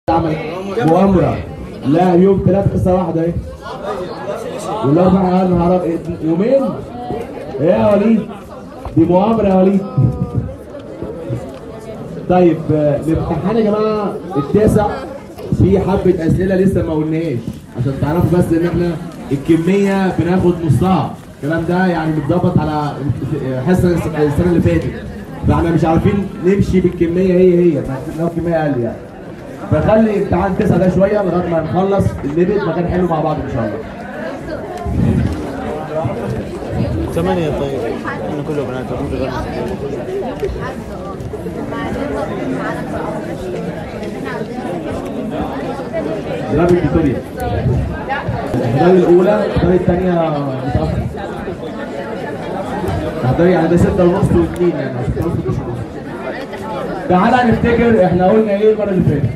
عمل مؤامرة لا يوم ثلاث قصة واحدة اهي والأربع يا نهار أبيض. يومين ايه يا وليد دي مؤامرة يا وليد طيب آه، الامتحان يا جماعة التاسع في حبة أسئلة لسه ما قلناهاش عشان تعرفوا بس إن احنا الكمية بناخد نصها الكلام ده يعني متظبط على حصة السنة اللي فاتت فاحنا مش عارفين نمشي بالكمية هي هي فلو كمية أقل يعني فخلي امتحان تسعة ده شوية لغاية ما نخلص الليمت مكان حلو مع بعض إن شاء الله ثمانية طيب احنا كله بنات مو غير جراب فيكتوريا الإحداث الأولى الإحداث الثانية متأخر الإحداث يعني ده ستة ونص واثنين يعني ستة ونص واتنين ونص تعالى نفتكر احنا قلنا ايه المرة اللي فاتت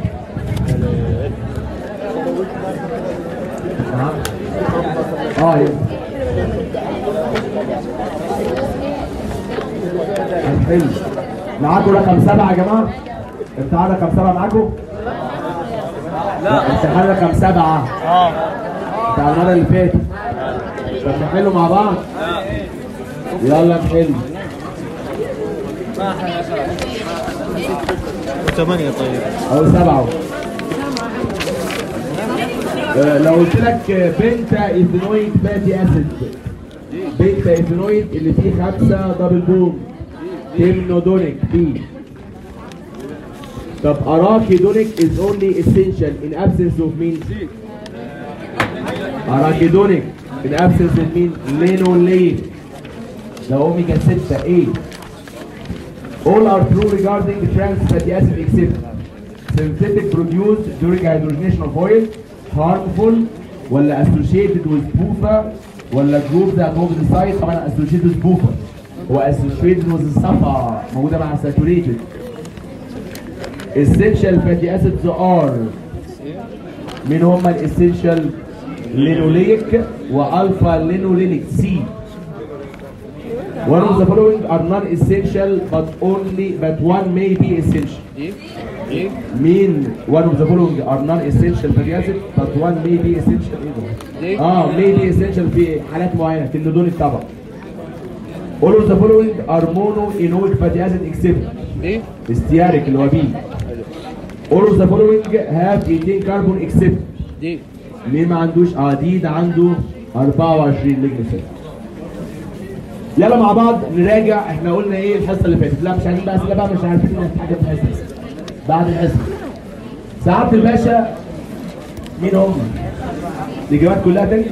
نعم اه يلا حلو معاكم رقم سبعة يا جماعة امتحان رقم سبعة معاكم؟ لا امتحان رقم سبعة اه بتاع المرة اللي فاتت طب نحله مع بعض؟ يلا نحل ثمانية طيب أو سبعة أهو. آه، لو قلت لك آه، بنتا ايثينويد فاتي اسيد بنتا ايثينويد اللي فيه خمسة دبل بوم تيمنودونيك بي طب اراكيدونيك is only essential in absence of مين؟ اراكيدونيك in absence of مين؟ لينولين ده اوميجا 6 A All are true regarding trans fatty acid except synthetic produced during hydrogenation of oil harmful ولا associated with PUFA ولا group that moved the site طبعا associated with PUFA هو associated with الصفا موجودة مع saturated essential fatty acids are مين هم الاسينشال لينوليك والفا لينولينيك سي One of the following are non-essential but only but one may be essential. مين one of the following are non-essential fatty acid but one may be essential ايه ده؟ اه may be essential في حالات معينة تندونيك طبعا. All of the following are monoenoic fatty acid except استيارك اللي هو بي. All of the following have 18 carbon except دي مين ما عندوش اه دي ده عنده 24 لجنسل يلا مع بعض نراجع احنا قلنا ايه الحصه اللي فاتت لا مش عايزين بقى اسئله بقى مش عارفين حاجه في الحصه بعد الحصه سعاده الباشا مين هم؟ الاجابات كلها تاني؟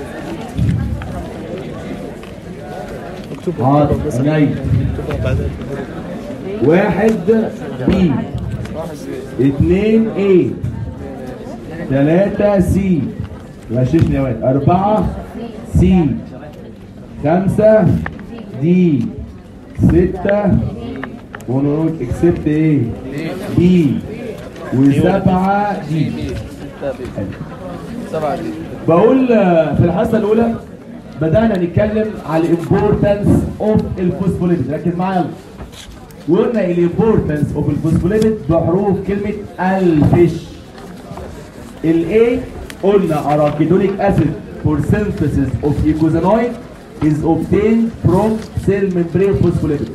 اكتبها حاضر بس عينيا اكتبها بعدين واحد بي اثنين ايه ثلاثة سي غششني يا واد أربعة سي خمسة دي ستة ونقول اكسبت ايه بي وسبعة دي سبعة دي بقول آه، في الحصة الأولى بدأنا نتكلم على الامبورتنس اوف الفوسفوليبيد ركز معايا يلا. وقلنا الامبورتنس اوف الفوسفوليبيد بحروف كلمة الفيش الاي قلنا اراكيدونيك اسيد for synthesis of eicosanoid is obtained from cell membrane phospholipid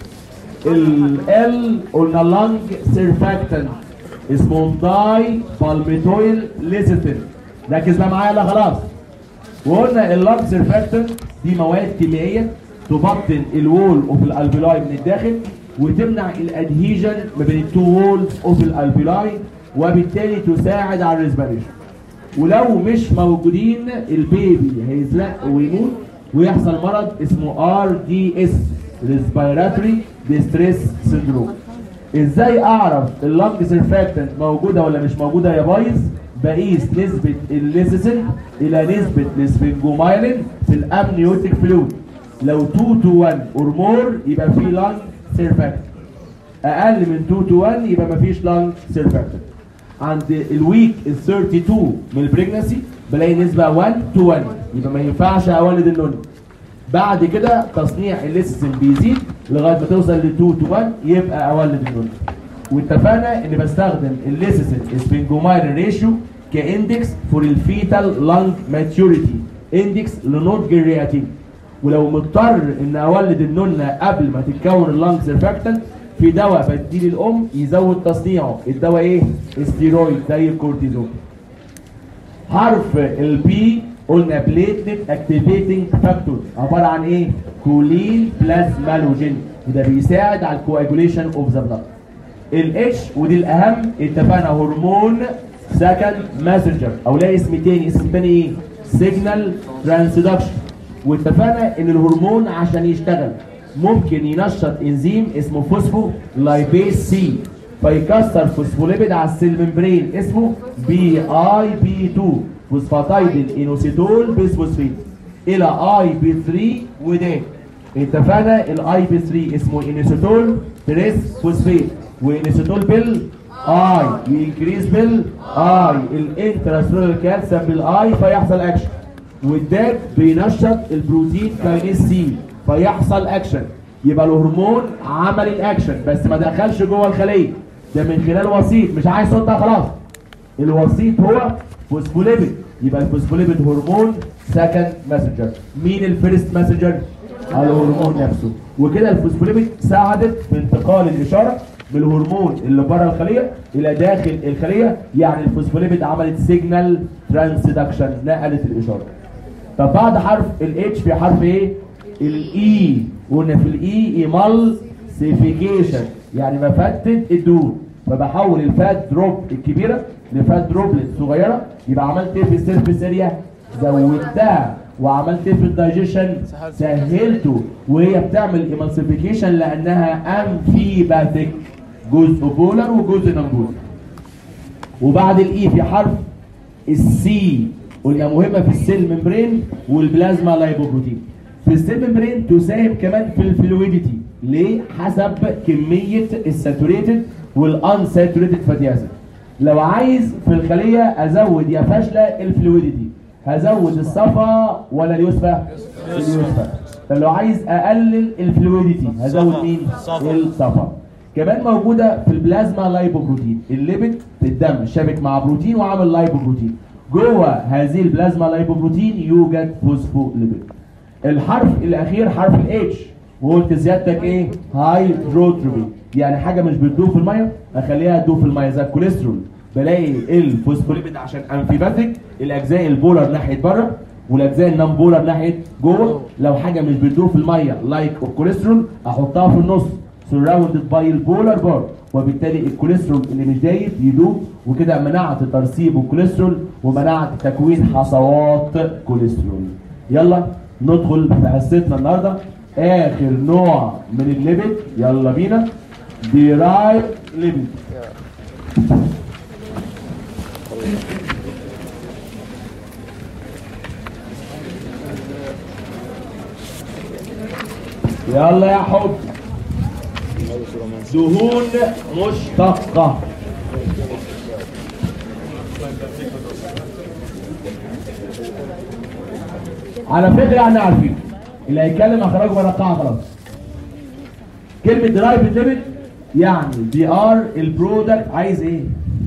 ال قلنا لانج سيرفاكتنت اسمه داي بالميتويل ليسيتين ركز بقى معايا لا خلاص وقلنا اللانج سيرفاكتنت دي مواد كيميائيه تبطن الوول اوف الالبيلاي من الداخل وتمنع الادهيجن ما بين التو وولز اوف الالبيلاي وبالتالي تساعد على الريسبيريشن ولو مش موجودين البيبي هيزرق ويموت ويحصل مرض اسمه ار دي اس ريسبيراتوري ديستريس سيندروم ازاي اعرف اللنج سيرفاكتنت موجوده ولا مش موجوده يا بايظ بقيس نسبه الليسيسين الى نسبه السفنجومايلين في الامنيوتيك فلويد لو 2 تو 1 اور مور يبقى في لنج سيرفاكتنت اقل من 2 تو 1 يبقى مفيش لانج سيرفاكتنت عند الويك ال 32 من البريجنسي بلاقي نسبه 1 تو 1 يبقى ما ينفعش اولد اللون بعد كده تصنيع الليسيسين بيزيد لغايه ما توصل ل 2 تو 1 يبقى اولد اللون واتفقنا ان بستخدم الليسيسين سبنجومايرين ريشيو كاندكس فور الفيتال لانج ماتيوريتي اندكس لنضج الرئتين ولو مضطر ان اولد النونه قبل ما تتكون اللانج سيرفاكتنت في دواء بديل الام يزود تصنيعه الدواء ايه؟ استيرويد زي الكورتيزون حرف البي قلنا بليتلت اكتيفيتنج فاكتور عباره عن ايه؟ كولين بلازمالوجين وده بيساعد على الكواجوليشن اوف ذا بلاد الاتش ودي الاهم اتفقنا هرمون سكند ماسنجر او لا اسم تاني اسم تاني ايه؟ سيجنال ترانسدكشن واتفقنا ان الهرمون عشان يشتغل ممكن ينشط انزيم اسمه فوسفو لايبيز سي فيكسر فوسفوليبيد على السيل ممبرين اسمه بي اي بي 2 فوسفاتايد الانوسيتول بيسفوسفيت الى اي بي 3 وده اتفقنا الاي بي 3 اسمه انوسيتول بريس فوسفيت وانوسيتول بال اي ينكريز بال اي الانتراسيلولار كالسيوم بالاي فيحصل اكشن والداك بينشط البروتين كاينيز سي فيحصل اكشن يبقى الهرمون عمل الاكشن بس ما دخلش جوه الخليه ده من خلال وسيط مش عايز صوتها خلاص الوسيط هو فوسفوليبيد يبقى الفوسفوليبيد هرمون سكند ماسنجر مين الفيرست ماسنجر الهرمون نفسه وكده الفوسفوليبيد ساعدت في انتقال الاشاره من الهرمون اللي بره الخليه الى داخل الخليه يعني الفوسفوليبيد عملت سيجنال ترانسدكشن نقلت الاشاره طب بعد حرف الاتش في حرف ايه الاي قلنا في الاي ايمالسيفيكيشن يعني بفتت الدهون فبحول الفات دروب الكبيره لفات دروبلت صغيره يبقى عملت ايه في السيرفيس اريا زودتها وعملت ايه في الدايجيشن سهلته وهي بتعمل ايمالسيفيكيشن لانها امفيباتيك جزء بولر وجزء نون بولر وبعد الاي في حرف السي قلنا مهمه في السيل ممبرين والبلازما لايبوبروتين في السيل ممبرين تساهم كمان في الفلويديتي ليه حسب كميه الساتوريتد والانساتوريتد فاتي اسيد لو عايز في الخليه ازود يا فاشله الفلويديتي هزود الصفا ولا اليوسفا اليوسفا طب لو عايز اقلل الفلويديتي هزود صفا. مين صفا. الصفا كمان موجوده في البلازما لايبوبروتين الليبيد في الدم شابك مع بروتين وعامل لايبوبروتين جوه هذه البلازما لايبوبروتين يوجد فوسفوليبيد الحرف الاخير حرف الاتش وقلت زيادتك ايه هايدروتروبي يعني حاجه مش بتدوب في الميه اخليها تدوب في الميه زي الكوليسترول بلاقي الفوسفوليبيد عشان امفيباتيك الاجزاء البولر ناحيه بره والاجزاء النون بولر ناحيه جوه لو حاجه مش بتدوب في الميه لايك الكوليسترول احطها في النص سراوندد باي البولر بار وبالتالي الكوليسترول اللي مش دايب يدوب وكده منعت ترسيب الكوليسترول ومنعت تكوين حصوات كوليسترول يلا ندخل في حصتنا النهارده اخر نوع من الليبيد يلا بينا ديرايف ليبيد يلا يا حب دهون مشتقة على فكرة احنا عارفين اللي هيتكلم اخرجه بره القاعة خلاص كلمة درايف ليميت يعني دي ار البرودكت عايز ايه؟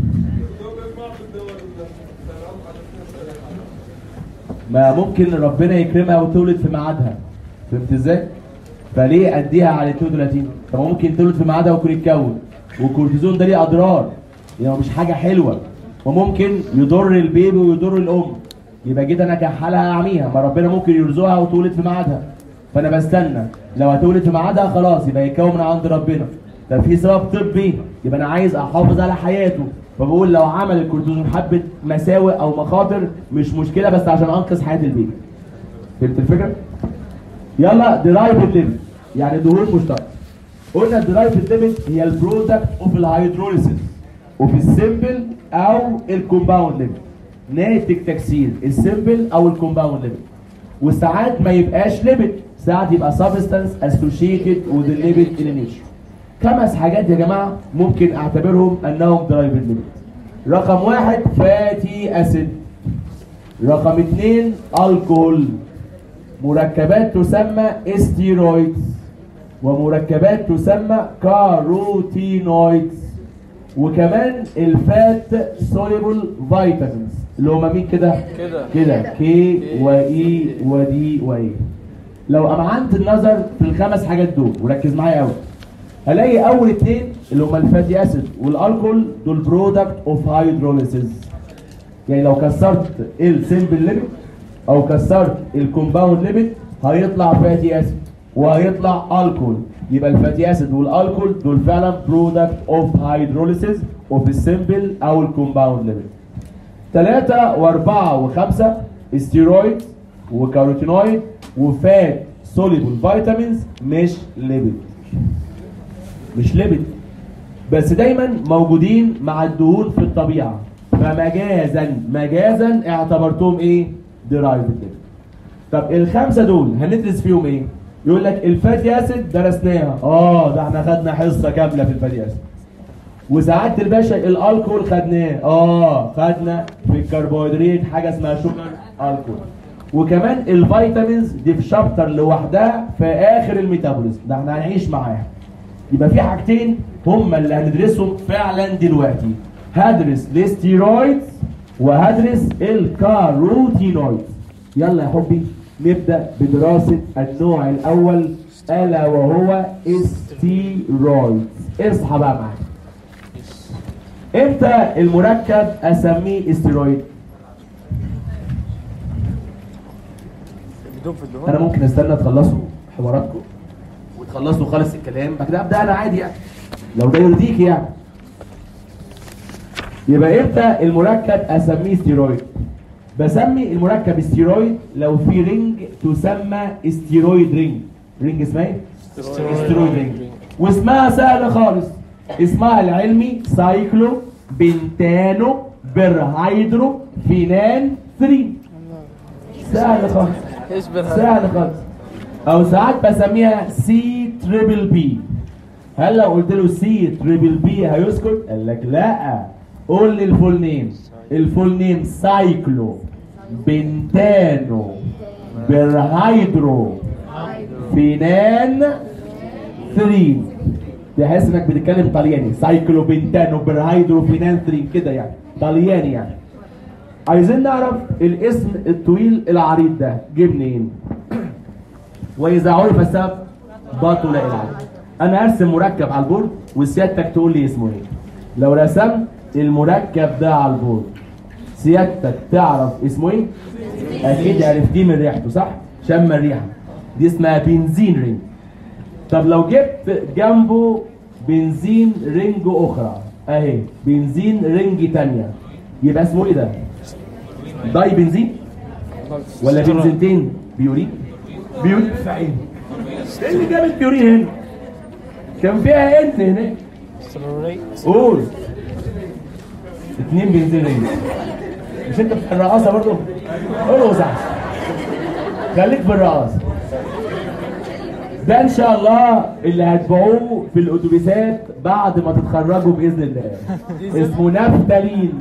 ما ممكن ربنا يكرمها وتولد في ميعادها فهمت ازاي؟ فليه اديها على 32 طب ما ممكن تولد في ميعادها ويكون يتكون والكورتيزون ده ليه اضرار يعني مش حاجه حلوه وممكن يضر البيبي ويضر الام يبقى جيت انا كحالها اعميها ما ربنا ممكن يرزقها وتولد في ميعادها فانا بستنى لو هتولد في ميعادها خلاص يبقى يتكون من عند ربنا طب في سبب طبي يبقى انا عايز احافظ على حياته فبقول لو عمل الكورتيزون حبه مساوئ او مخاطر مش مشكله بس عشان انقذ حياه البيبي فهمت الفكره؟ يلا درايف ليميت يعني دهون مشتركه قلنا الدرايف ليميت هي البرودكت اوف الهيدروليسيس وفي السمبل او الكومباوند ليميت ناتج تكسير السمبل او الكومباوند ليميت وساعات ما يبقاش ليميت ساعات يبقى سبستانس اسوشيتد وذ ليميت اليميشن خمس حاجات يا جماعه ممكن اعتبرهم انهم درايف ليميت رقم واحد فاتي اسيد رقم اثنين الكحول مركبات تسمى استيرويدز ومركبات تسمى كاروتينويدز وكمان الفات سوليبل فيتامينز اللي هما مين كده كده. كده كي واي ودي واي لو امعنت النظر في الخمس حاجات دول وركز معايا قوي هلاقي اول اتنين اللي هما الفاتي اسيد والالكول دول برودكت اوف هيدروليسيس يعني لو كسرت السمبل ليميت او كسرت الكومباوند ليميت هيطلع فاتي اسيد وهيطلع الكول يبقى الفاتي اسيد والالكول دول فعلا برودكت اوف هيدروليسيس اوف السمبل او الكومباوند ليميت ثلاثة وأربعة وخمسة استيرويد وكاروتينويد وفات سوليبل فيتامينز مش ليبيد مش ليبيد بس دايما موجودين مع الدهون في الطبيعة فمجازا مجازا اعتبرتهم ايه؟ ديرايفد ليبيد طب الخمسة دول هندرس فيهم ايه؟ يقول لك الفاتي اسيد درسناها اه ده احنا خدنا حصة كاملة في الفاتي اسيد وسعاده الباشا الالكول خدناه اه خدنا في الكربوهيدرات حاجه اسمها شوجر الكول وكمان الفيتامينز دي في شابتر لوحدها في اخر الميتابوليزم ده احنا هنعيش معاها يبقى في حاجتين هما اللي هندرسهم فعلا دلوقتي هدرس الستيرويدز وهدرس الكاروتينويدز يلا يا حبي نبدا بدراسه النوع الاول الا وهو استيرويدز اصحى بقى معايا امتى المركب اسميه استيرويد بدون في الدهون انا ممكن استنى تخلصوا حواراتكم وتخلصوا خالص الكلام بعد كده ابدا انا عادي يعني لو ده يرضيك يعني يبقى امتى المركب اسميه استيرويد بسمي المركب استيرويد لو في رينج تسمى استيرويد رينج رينج اسمها ايه استيرويد رينج واسمها سهل خالص اسمها العلمي سايكلو بنتانو برهيدرو فينان 3 سهل خالص ايش بالهذا سهل خالص او ساعات بسميها سي تريبل بي هل لو قلت له سي تريبل بي هيسكت قال لك لا قول لي الفول نيم الفول نيم سايكلو بنتانو برهيدرو فينان 3 تحس انك بتتكلم طلياني سايكلو بنتانو برهيدرو فينان 3 كده يعني طلياني يعني عايزين نعرف الاسم الطويل العريض ده جه منين واذا عرف السبب بطل العلم انا ارسم مركب على البورد وسيادتك تقول لي اسمه ايه لو رسمت المركب ده على البورد سيادتك تعرف اسمه ايه اكيد عرفتيه من ريحته صح شم الريحه دي اسمها بنزين رينج طب لو جبت جنبه بنزين رينج اخرى اهي بنزين رينج تانية يبقى اسمه ايه ده داي بنزين ولا بنزينتين بيورين بيورين في عين ايه اللي جاب البيورين هنا كان فيها ان هناك ستروريت قول اتنين بنزين رينج مش انت في الرقاصه برضه قول وسع خليك في الرقاصه ده ان شاء الله اللي هتبيعوه في الاتوبيسات بعد ما تتخرجوا باذن الله اسمه نفتالين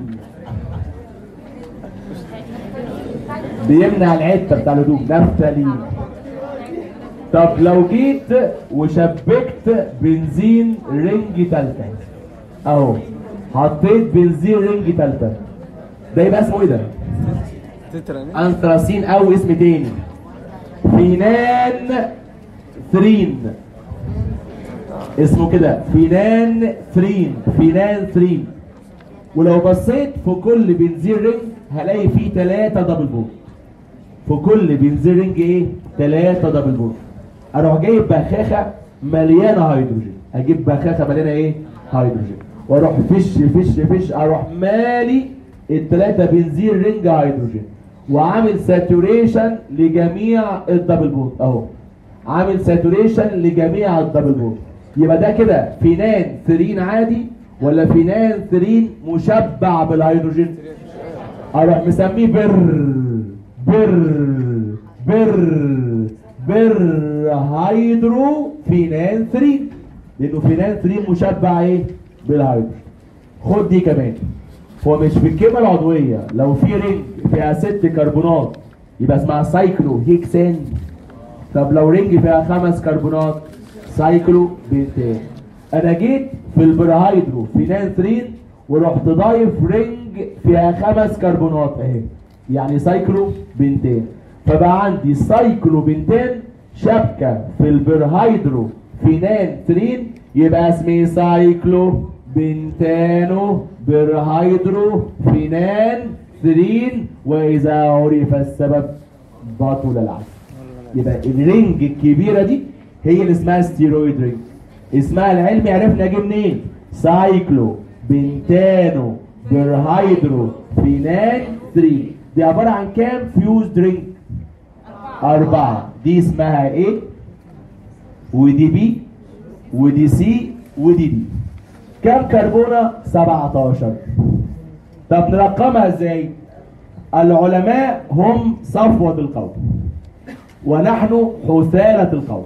بيمنع العته بتاع الهدوم نفتالين طب لو جيت وشبكت بنزين رنج تالتة اهو حطيت بنزين رنج تالتة ده يبقى اسمه ايه ده؟ تترن انثراسين او اسم تاني فينان ثرين اسمه كده فينان ثرين فينان ثرين ولو بصيت في كل بنزين رينج هلاقي فيه ثلاثة دبل بوند في كل بنزين رينج ايه؟ ثلاثة دبل بوند اروح جايب بخاخة مليانة هيدروجين اجيب بخاخة مليانة ايه؟ هيدروجين واروح فش فش فش اروح مالي الثلاثة بنزين رينج هيدروجين وعامل ساتوريشن لجميع الدبل بوند اهو عامل ساتوريشن لجميع الدبل بوند يبقى ده كده فينان ثرين عادي ولا فينان ثرين مشبع بالهيدروجين اروح مسميه بر بر بر بر هيدرو فينان ثرين لانه فينان ثرين مشبع ايه بالهيدروجين خد دي كمان هو مش في الكلمه العضويه لو في رينج فيها ست كربونات يبقى اسمها سايكلو هيكسان طب لو رينج فيها خمس كربونات سايكلو بنتان انا جيت في في البرهيدرو فينانثرين ورحت ضايف رينج فيها خمس كربونات اهي يعني سايكلو بنتين فبقى عندي سايكلو بنتين شبكه في البرهيدرو فينانثرين يبقى اسمه سايكلو بنتانو برهيدرو فينانثرين واذا عرف السبب بطل العكس يبقى الرينج الكبيره دي هي اللي اسمها ستيرويد رينج اسمها العلمي عرفنا جه منين سايكلو بنتانو برهيدرو فينان 3 دي عباره عن كام فيوز درينك أربعة دي اسمها ايه ودي بي ودي سي ودي دي كام كربونة 17 طب نرقمها ازاي العلماء هم صفوة القوم ونحن حثالة القوم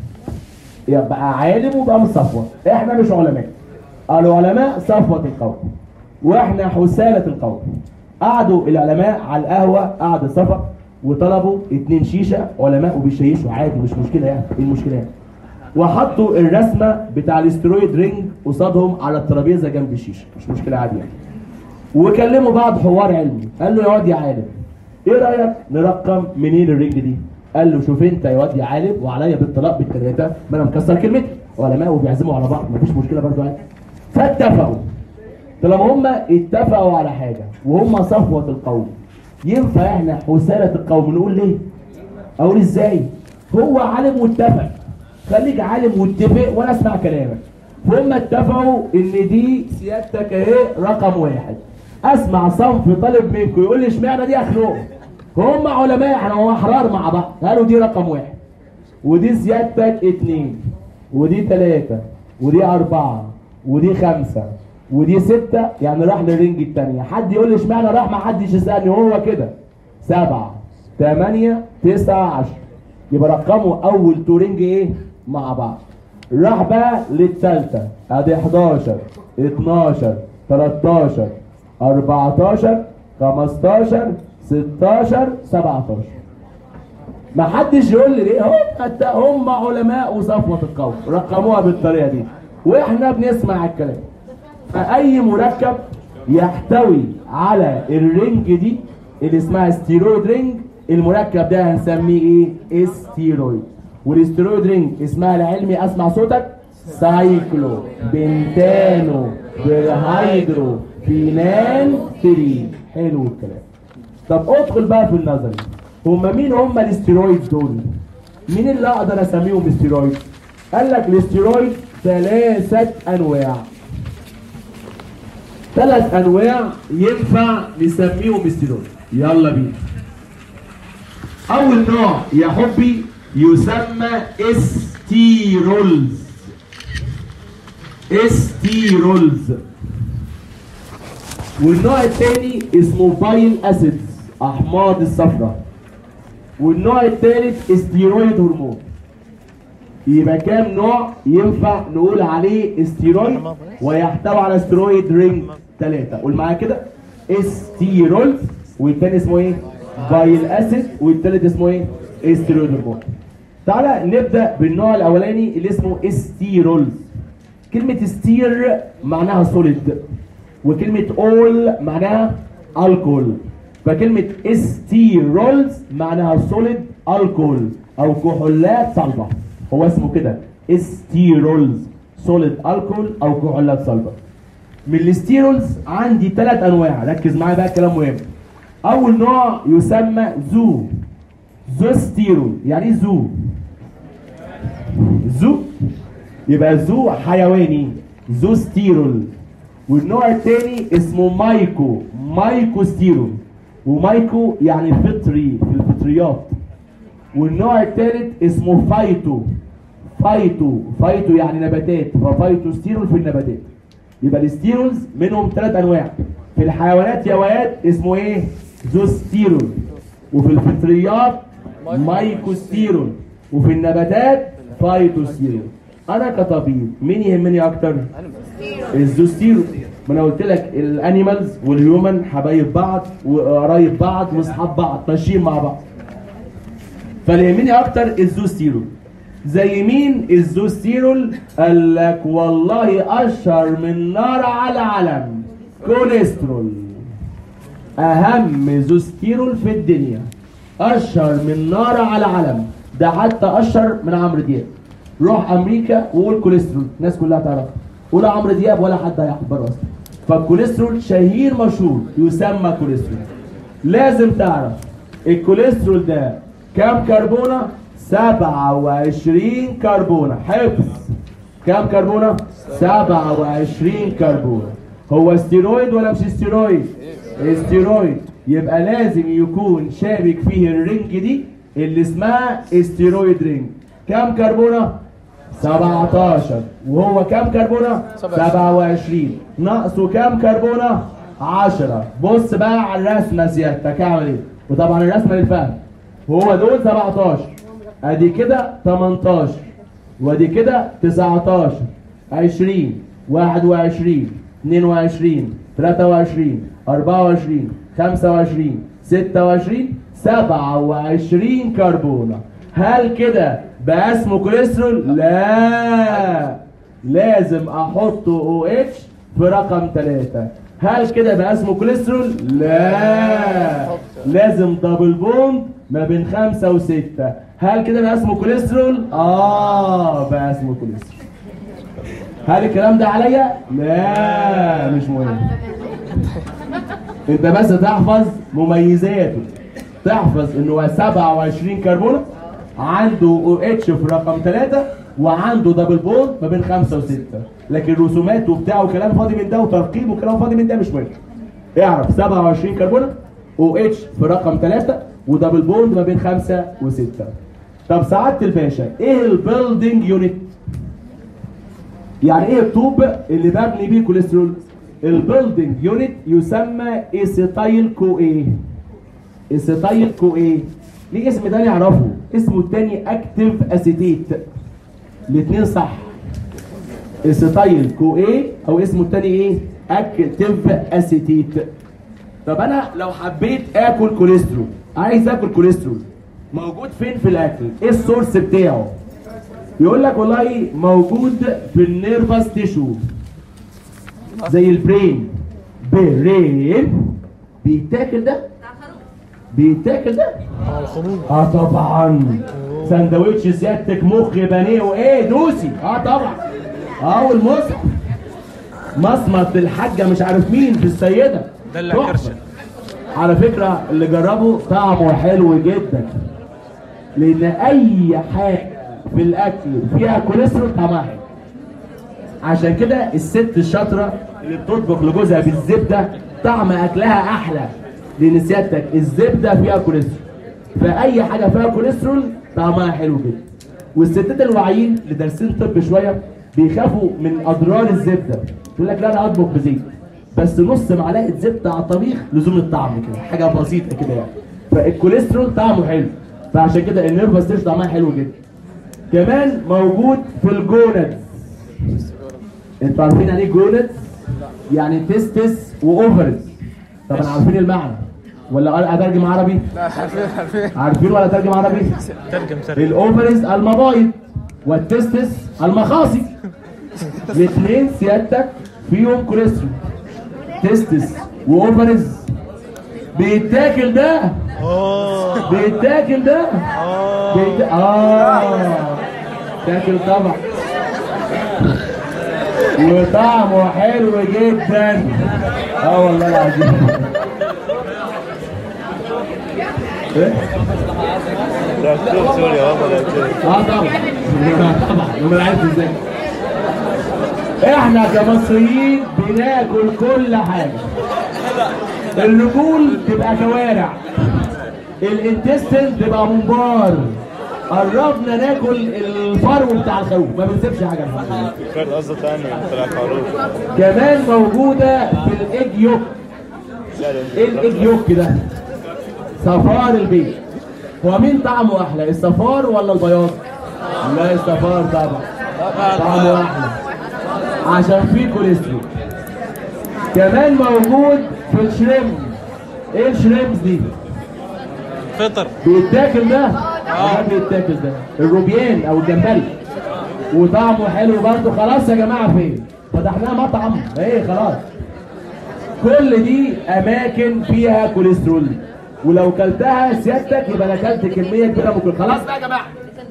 يبقى عالم ويبقى مش صفوة احنا مش علماء العلماء صفوة القوم واحنا حثالة القوم قعدوا العلماء على القهوة قعد صفا وطلبوا اتنين شيشة علماء وبيشيشوا عادي مش مشكلة يعني ايه المشكلة يعني وحطوا الرسمة بتاع الاسترويد رينج قصادهم على الترابيزة جنب الشيشة مش مشكلة عادي يعني وكلموا بعض حوار علمي قال له يا واد يا عالم ايه رايك نرقم منين الرينج دي قال له شوف انت يا واد يا عالم وعليا بالطلاق بالثلاثه ما انا مكسر كلمتي علماء وبيعزموا على بعض مفيش مشكله برضو عادي فاتفقوا طالما هم اتفقوا على حاجه وهم صفوه القوم ينفع احنا حساله القوم نقول ليه اقول ازاي هو عالم واتفق خليك عالم واتفق وانا اسمع كلامك هم اتفقوا ان دي سيادتك اهي رقم واحد اسمع صنف طالب منكم يقول لي اشمعنى دي اخنقه هم علماء احنا هو احرار مع بعض قالوا دي رقم واحد ودي سيادتك اتنين ودي تلاتة ودي اربعة ودي خمسة ودي ستة يعني راح للرينج التانية حد يقول لي اشمعنى راح ما حدش يسألني هو كده سبعة تمانية تسعة عشر يبقى رقموا اول تو رينج ايه مع بعض راح بقى للتالتة ادي 11 12 13 14 15 16 17 ما حدش يقول لي ليه هم هم علماء وصفوة القوم رقموها بالطريقة دي واحنا بنسمع الكلام فأي مركب يحتوي على الرينج دي اللي اسمها ستيرويد رينج المركب ده هنسميه ايه استيرويد والاستيرويد رينج اسمها العلمي اسمع صوتك سايكلو بنتانو برهيدرو فينان 3 حلو الكلام طب ادخل بقى في النظري هم مين هم الاستيرويدز دول مين اللي اقدر اسميهم استيرويد قال لك الاستيرويد ثلاثة انواع ثلاث انواع ينفع نسميهم استيرويد يلا بينا اول نوع يا حبي يسمى استيرولز استيرولز والنوع الثاني اسمه بايل اسيدز احماض الصفراء والنوع الثالث استيرويد هرمون يبقى كام نوع ينفع نقول عليه استيرويد ويحتوي على استيرويد رينج ثلاثة قول معايا كده استيرولز والثاني اسمه ايه بايل اسيد والثالث اسمه ايه استيرويد هرمون تعالى نبدا بالنوع الاولاني اللي اسمه استيرولز كلمه استير معناها سوليد وكلمه اول معناها الكول فكلمه استيرولز معناها سوليد الكول او كحولات صلبه هو اسمه كده استيرولز سوليد الكول او كحولات صلبه من الاستيرولز عندي ثلاث انواع ركز معايا بقى كلام مهم اول نوع يسمى زو زوستيرول يعني ايه زو زو يبقى زو حيواني زوستيرول والنوع الثاني اسمه مايكو مايكو ستيرول ومايكو يعني فطري في الفطريات والنوع الثالث اسمه فايتو فايتو فايتو يعني نباتات ففايتو ستيرول في النباتات يبقى الستيرولز منهم ثلاث انواع في الحيوانات يا واد اسمه ايه زوستيرول وفي الفطريات مايكوستيرول وفي النباتات فايتوستيرول انا كطبيب مين يهمني اكتر الزوستيرول ما انا قلت لك الانيمالز والهيومن حبايب بعض وقرايب بعض واصحاب بعض ماشيين مع بعض فاللي يهمني اكتر الزوستيرول زي مين الزوستيرول قال لك والله اشهر من نار على علم كوليسترول اهم زوستيرول في الدنيا اشهر من نار على علم ده حتى اشهر من عمرو دياب روح امريكا وقول كوليسترول الناس كلها تعرف قول عمرو دياب ولا حد هيحضر اصلا فالكوليسترول شهير مشهور يسمى كوليسترول لازم تعرف الكوليسترول ده كام كربونه 27 كربونه حفظ كام كربونه 27 كربونه هو ستيرويد ولا مش ستيرويد ستيرويد يبقى لازم يكون شابك فيه الرنج دي اللي اسمها ستيرويد رينج كام كربونه 17 وهو كام كربونه 27 ناقصه كام كربونه 10 بص بقى على الرسمه سيادتك اعمل ايه وطبعا الرسمه للفهم هو دول 17 ادي كده 18 وادي كده 19 20 21 22 23 24 25 26 27 كربونه هل كده بقى اسمه كوليسترول؟ لا لازم احط او اتش في رقم 3 هل كده بقى اسمه كوليسترول؟ لا لازم دبل بوند ما بين خمسة وستة هل كده بقى اسمه كوليسترول؟ اه بقى اسمه كوليسترول هل الكلام ده عليا؟ لا مش مهم انت بس تحفظ مميزاته تحفظ انه هو 27 كربون عنده او اتش في رقم 3 وعنده دبل بوند ما بين 5 و6 لكن رسوماته بتاعه كلام فاضي من ده وترقيم وكلام فاضي من ده مش مهم اعرف 27 كربون او اتش في رقم 3 ودبل بوند ما بين 5 و6 طب سعاده الباشا ايه البيلدينج يونت يعني ايه الطوب اللي ببني بيه كوليسترول البيلدينج يونت يسمى ايسيتايل كو ايه ايسيتايل كو ايه ليه اسم ده نعرفه اسمه التاني اكتيف اسيتيت الاثنين صح ايسيتايل كو ايه او اسمه التاني ايه اكتيف اسيتيت طب انا لو حبيت اكل كوليسترول عايز اكل كوليسترول موجود فين في الاكل ايه السورس بتاعه يقول لك والله موجود في النيرفس تيشو زي البرين برين بيتاكل ده بيتاكل ده اه الخمول اه طبعا سندوتش سيادتك مخ بانيه وايه دوسي اه طبعا اه والمصحف مصمت الحاجه مش عارف مين في السيده دلع تحفة. كرشه. على فكره اللي جربه طعمه حلو جدا لان اي حاجه في الاكل فيها كوليسترول طعمها حلو عشان كده الست الشاطره اللي بتطبخ لجوزها بالزبده طعم اكلها احلى لان سيادتك الزبده فيها كوليسترول فاي حاجه فيها كوليسترول طعمها حلو جدا والستات الواعيين اللي دارسين طب شويه بيخافوا من اضرار الزبده يقول لك لا انا اطبخ بزيت بس نص معلقه زبده على الطبيخ لزوم الطعم كده حاجه بسيطه كده يعني فالكوليسترول طعمه حلو فعشان كده النيرفس ستيش طعمها حلو جدا كمان موجود في الجونز انتوا عارفين يعني ايه جونز يعني تستس واوفرز طبعا عارفين المعنى ولا اترجم عربي لا عارفين عارفين عارفين ولا اترجم عربي ترجم ترجم الاوفرز المبايض والتستس المخاصي الاثنين سيادتك فيهم كوليسترول تستس واوفرز بيتاكل ده اه بيتاكل ده اه بيت... اه تاكل طبعا وطعمه حلو جدا اه والله العظيم ايه دكتور سوري والله دكتور اه طبعا طبعا امال عارف ازاي احنا كمصريين بناكل كل حاجه الرجول تبقى كوارع الانتستين تبقى ممبار قربنا ناكل الفرو بتاع الخروف ما بنسيبش حاجه الحمد لله فكرت قصده ثاني طلع خروف كمان موجوده في الايج يوك ايه الايج يوك ده صفار البيت هو مين طعمه احلى الصفار ولا البياض لا الصفار طبعا طعمه احلى عشان فيه كوليسترول كمان موجود في الشريمب ايه الشريمبس دي فطر بيتاكل ده ده بيتاكل ده الروبيان او الجمبري وطعمه حلو برضه خلاص يا جماعه فين فتحناها مطعم ايه خلاص كل دي اماكن فيها كوليسترول ولو كلتها سيادتك يبقى انا كلت كميه كبيره من كل خلاص بقى يا جماعه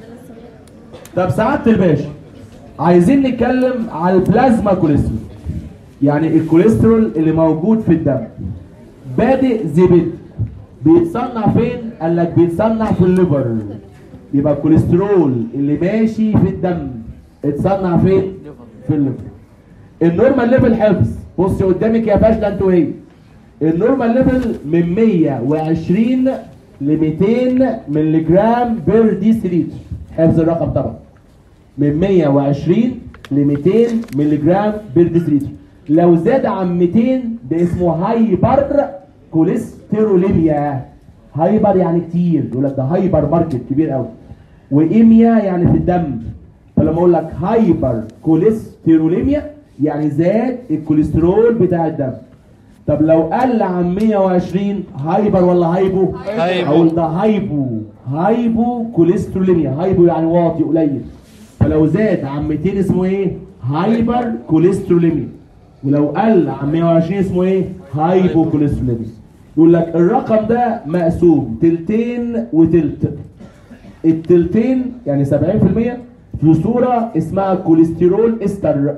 طب سعاده الباشا عايزين نتكلم على البلازما كوليسترول يعني الكوليسترول اللي موجود في الدم بادئ زبد بيتصنع فين؟ قال لك بيتصنع في الليفر يبقى الكوليسترول اللي ماشي في الدم اتصنع فين؟ في الليفر النورمال ليفل حفظ بصي قدامك يا فاشله انتوا ايه؟ النورمال ليفل من 120 ل 200 مللي جرام بير ديسيليتر حفظ الرقم طبعا من 120 ل 200 مللي جرام بير ديسيليتر لو زاد عن 200 ده اسمه هايبر كوليستروليميا هايبر يعني كتير يقول لك ده هايبر ماركت كبير قوي وايميا يعني في الدم فلما اقول لك هايبر كوليستروليميا يعني زاد الكوليسترول بتاع الدم طب لو قل عن 120 هايبر ولا هايبو؟ هايبو. اقول ده هايبو هايبو كوليستروليميا هايبو يعني واطي قليل فلو زاد عن 200 اسمه ايه؟ هايبر كوليستروليميا ولو قل عن 120 اسمه ايه؟ هايبو كوليستروليميا يقول لك الرقم ده مقسوم تلتين وتلت التلتين يعني 70% في صورة اسمها كوليسترول استر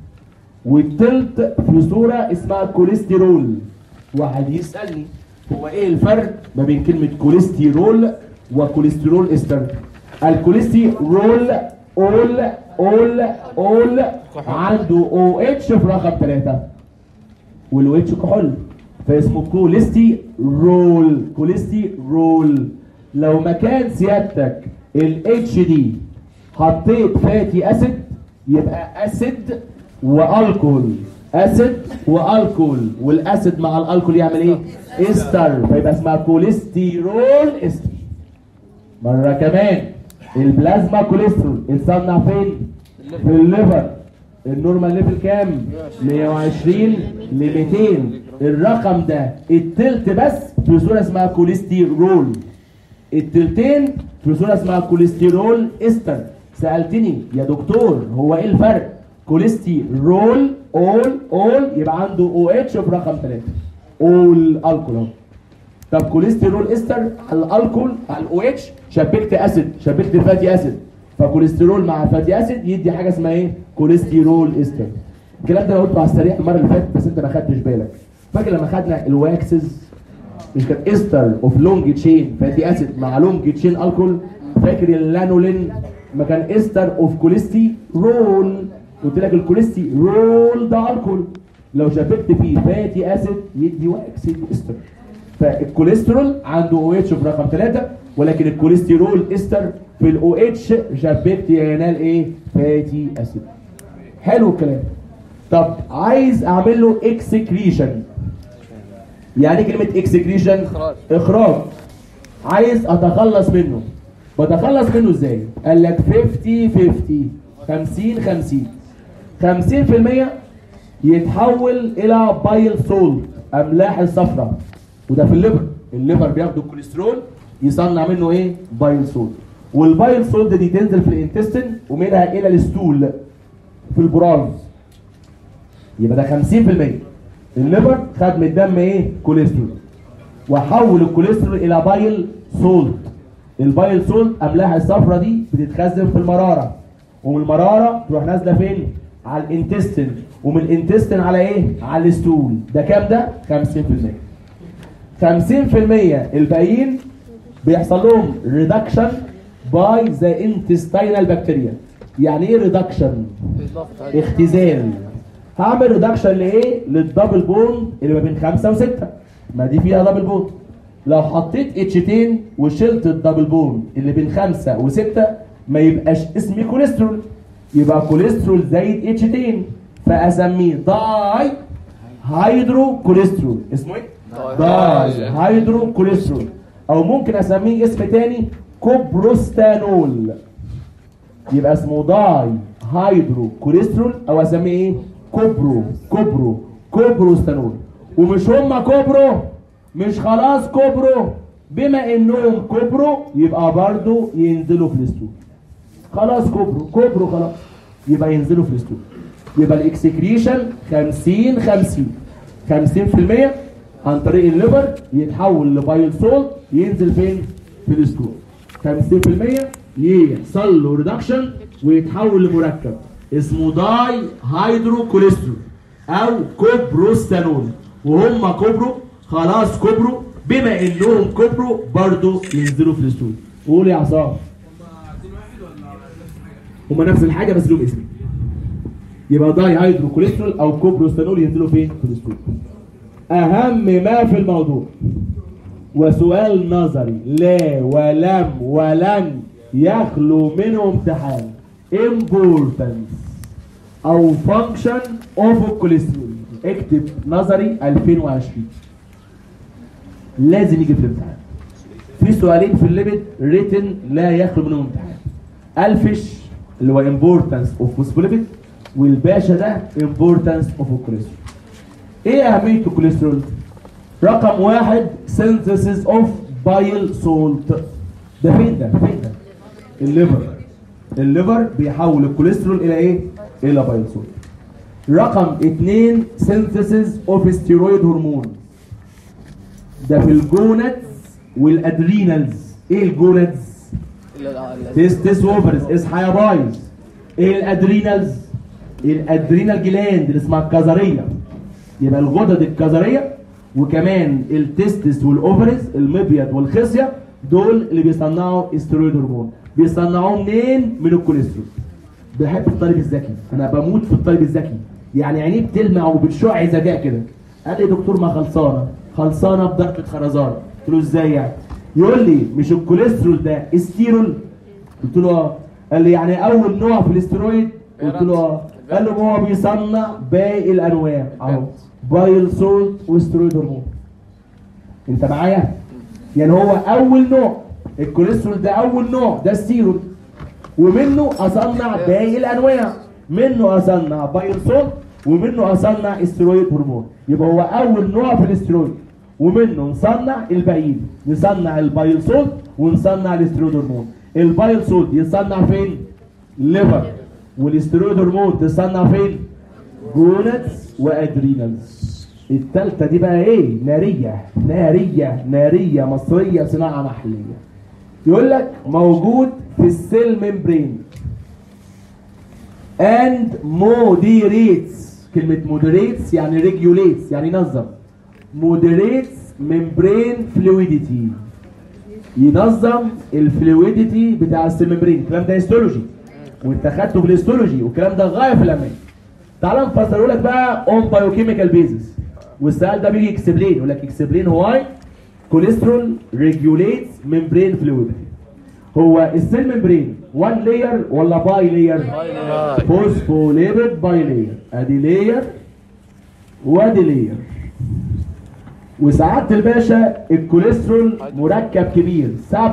والتلت في صورة اسمها كوليسترول واحد يسألني هو ايه الفرق ما بين كلمة كوليسترول وكوليسترول استر الكوليسترول اول اول اول عنده او اتش في رقم ثلاثة والاو اتش كحول فاسمه كوليستي رول كوليستي رول لو مكان سيادتك الاتش دي حطيت فاتي اسيد يبقى اسيد والكول اسيد والكول والاسيد مع الالكول يعمل ايه استر فيبقى اسمها كوليسترول استر مره كمان البلازما كوليسترول اتصنع فين في الليفر النورمال ليفل كام 120 ل 200 الرقم ده التلت بس في صوره اسمها كوليسترول التلتين في صوره اسمها كوليسترول استر سالتني يا دكتور هو ايه الفرق كوليسترول اول اول يبقى عنده او اتش في رقم 3 اول الكول اهو طب كوليسترول استر على الالكول على الاو اتش شبكت اسيد شبكت فاتي اسيد فكوليسترول مع فاتي اسيد يدي حاجه اسمها ايه كوليسترول استر الكلام ده انا قلته على السريع المره اللي فاتت بس انت ما خدتش بالك فاكر لما خدنا الواكسز مش كانت استر اوف لونج تشين فاتي اسيد مع لونج تشين الكول فاكر اللانولين ما كان استر اوف كوليسترول قلت لك الكوليسترول ده الكول لو شبكت فيه فاتي اسيد يدي واكس يدي استر فالكوليسترول عنده او اتش في رقم 3 ولكن الكوليسترول استر في الاو اتش شبكت ينال ايه فاتي اسيد حلو الكلام طب عايز اعمل له اكسكريشن يعني ايه كلمه اكسكريشن إخراج. اخراج عايز اتخلص منه بتخلص منه ازاي قال لك 50 50 50 50 50% يتحول الى بايل سولت املاح الصفراء وده في الليفر الليفر بياخد الكوليسترول يصنع منه ايه بايل سولت والبايل سولت دي تنزل في الانتستين ومنها الى الستول في البراز يبقى ده 50% الليفر خد من الدم ايه كوليسترول وحول الكوليسترول الى بايل سولت البايل سولت املاح الصفرة دي بتتخزن في المراره ومن المراره تروح نازله فين على الانتستين ومن الانتستين على ايه على الستول ده كام ده 50% 50% الباقيين بيحصل لهم ريدكشن باي ذا انتستينال بكتيريا يعني ايه ريدكشن اختزال هعمل ريدكشن لايه للدبل بوند اللي ما بين خمسة وستة ما دي فيها دبل بوند لو حطيت اتشتين وشلت الدبل بوند اللي بين خمسة وستة ما يبقاش اسمي كوليسترول يبقى كوليسترول زايد اتشتين فاسميه داي هيدرو كوليسترول اسمه ايه؟ داي هيدرو كوليسترول او ممكن اسميه اسم تاني كوبروستانول يبقى اسمه داي هيدرو كوليسترول او اسميه ايه كوبرو كوبرو كوبروستانول ومش هما كوبرو مش خلاص كوبرو بما انهم كبروا يبقى برضو ينزلوا في الستول خلاص كبروا كبروا خلاص يبقى ينزلوا في الستول يبقى الاكسكريشن 50 50 50% عن طريق الليفر يتحول لبايل سولت ينزل فين في الستول 50% يحصل له ريدكشن ويتحول لمركب اسمه داي هيدرو كوليسترول او كوبروستانول وهم كبروا خلاص كبروا بما انهم كبروا برضو ينزلوا في الستول قول يا عصام هما نفس الحاجه بس لهم اسم يبقى داي هيدرو كوليسترول او كوبروستانول ينزلوا فين في الستول اهم ما في الموضوع وسؤال نظري لا ولم ولن يخلو منه امتحان importance او function of cholesterol اكتب نظري 2020 لازم يجي في الامتحان في سؤالين في الليبت ريتن لا يخلو منهم امتحان الفش اللي هو importance of phospholipid والباشا ده importance of cholesterol ايه اهميه الكوليسترول رقم واحد synthesis of bile salt ده فين ده فين ده الليفر الليفر بيحول الكوليسترول الى ايه الى بايل سولت رقم اتنين synthesis of steroid hormone ده في الجونتس والادرينالز ايه الجونتس تستس اوفرز اصحى يا بايظ ايه الادرينالز الادرينال جلاند اللي اسمها الكظريه يبقى الغدد الكظريه وكمان التستس والاوفرز المبيض والخصيه دول اللي بيصنعوا استرويد هرمون بيصنعوه منين من الكوليسترول بحب الطالب الذكي انا بموت في الطالب الذكي يعني عينيه بتلمع وبتشع ذكاء كده قال لي دكتور ما خلصانه خلصانه بضربه خرزانه قلت له ازاي يعني يقول لي مش الكوليسترول ده استيرول قلت له اه قال لي يعني اول نوع في الاسترويد قلت له اه قال له هو بيصنع باقي الانواع اهو بايل سولت واسترويد هرمون انت معايا يعني هو اول نوع الكوليسترول ده اول نوع ده السيرول ومنه اصنع باقي الانواع منه اصنع بايل سولت ومنه اصنع استرويد هرمون يبقى هو اول نوع في الاسترويد ومنه نصنع الباقيين نصنع البايل سولت ونصنع الاسترويد هرمون البايل سولت يصنع فين ليفر والاسترويد هرمون تصنع فين جونتس وادرينالز التالتة دي بقى ايه نارية نارية نارية مصرية صناعة محلية يقول لك موجود في السيل ممبرين and moderates كلمة moderates يعني regulates يعني ينظم moderates membrane fluidity ينظم الفلويديتي بتاع السيل ممبرين الكلام ده هيستولوجي وانت خدته في الهيستولوجي والكلام ده غايه في الامان تعال نفسره لك بقى اون بايوكيميكال بيزس والسؤال ده بيجي اكسبلين يقول لك اكسبلين واي كوليسترول ريجوليتس ممبرين فلويديتي هو السيل ممبرين وان لاير ولا باي لاير فوسفوليبيد باي لاير ادي لاير وادي لاير وسعادة الباشا الكوليسترول مركب كبير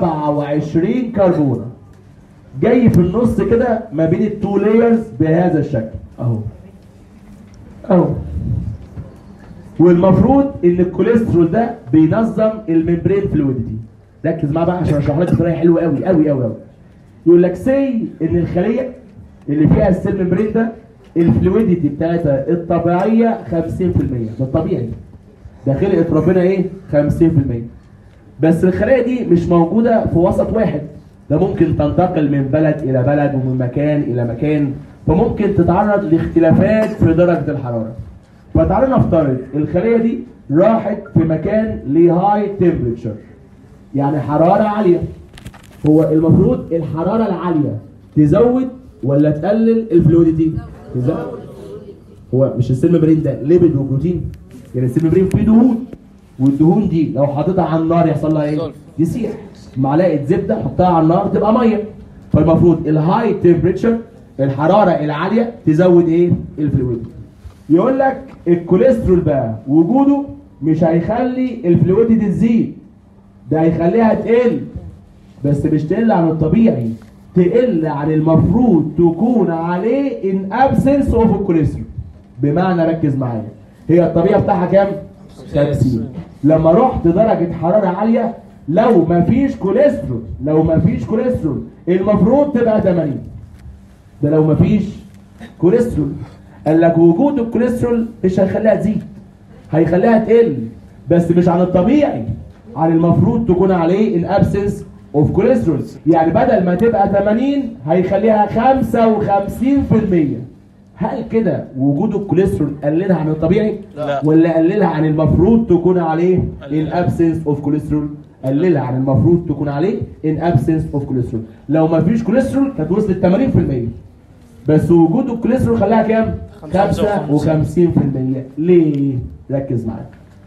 27 كربونة جاي في النص كده ما بين التو لايرز بهذا الشكل اهو اهو والمفروض ان الكوليسترول ده بينظم الممبرين فلويدتي ركز معايا بقى عشان اشرح لك بطريقه حلوه قوي قوي قوي قوي يقول لك سي ان الخليه اللي فيها السيل ممبرين ده الفلويدتي بتاعتها الطبيعيه 50% ده الطبيعي ده خلقت ربنا ايه 50% بس الخلايا دي مش موجوده في وسط واحد ده ممكن تنتقل من بلد الى بلد ومن مكان الى مكان فممكن تتعرض لاختلافات في درجه الحراره فتعالى نفترض الخليه دي راحت في مكان ليه هاي تمبريتشر يعني حراره عاليه هو المفروض الحراره العاليه تزود ولا تقلل الفلويدتي تزود هو مش السيل ممبرين ده ليبيد وبروتين يعني السيل ممبرين فيه دهون والدهون دي لو حطيتها على النار يحصل لها ايه يسيح معلقه زبده حطها على النار تبقى ميه فالمفروض الهاي تمبريتشر الحراره العاليه تزود ايه الفلويد يقول لك الكوليسترول بقى وجوده مش هيخلي الفلويد تزيد ده هيخليها تقل بس مش تقل عن الطبيعي تقل عن المفروض تكون عليه ان ابسنس اوف الكوليسترول بمعنى ركز معايا هي الطبيعه بتاعها كام 50 لما رحت درجه حراره عاليه لو مفيش كوليسترول لو مفيش كوليسترول المفروض تبقى 80 ده لو مفيش كوليسترول قال لك وجود الكوليسترول مش هيخليها تزيد هيخليها تقل بس مش عن الطبيعي عن المفروض تكون عليه الابسنس اوف كوليسترول يعني بدل ما تبقى 80 هيخليها 55% هل كده وجود الكوليسترول قللها عن الطبيعي لا. ولا قللها عن المفروض تكون عليه الابسنس اوف كوليسترول قللها عن المفروض تكون عليه ان ابسنس اوف كوليسترول لو ما فيش كوليسترول كانت وصلت 80% بس وجود الكوليسترول خلاها كام 55% ليه ركز معايا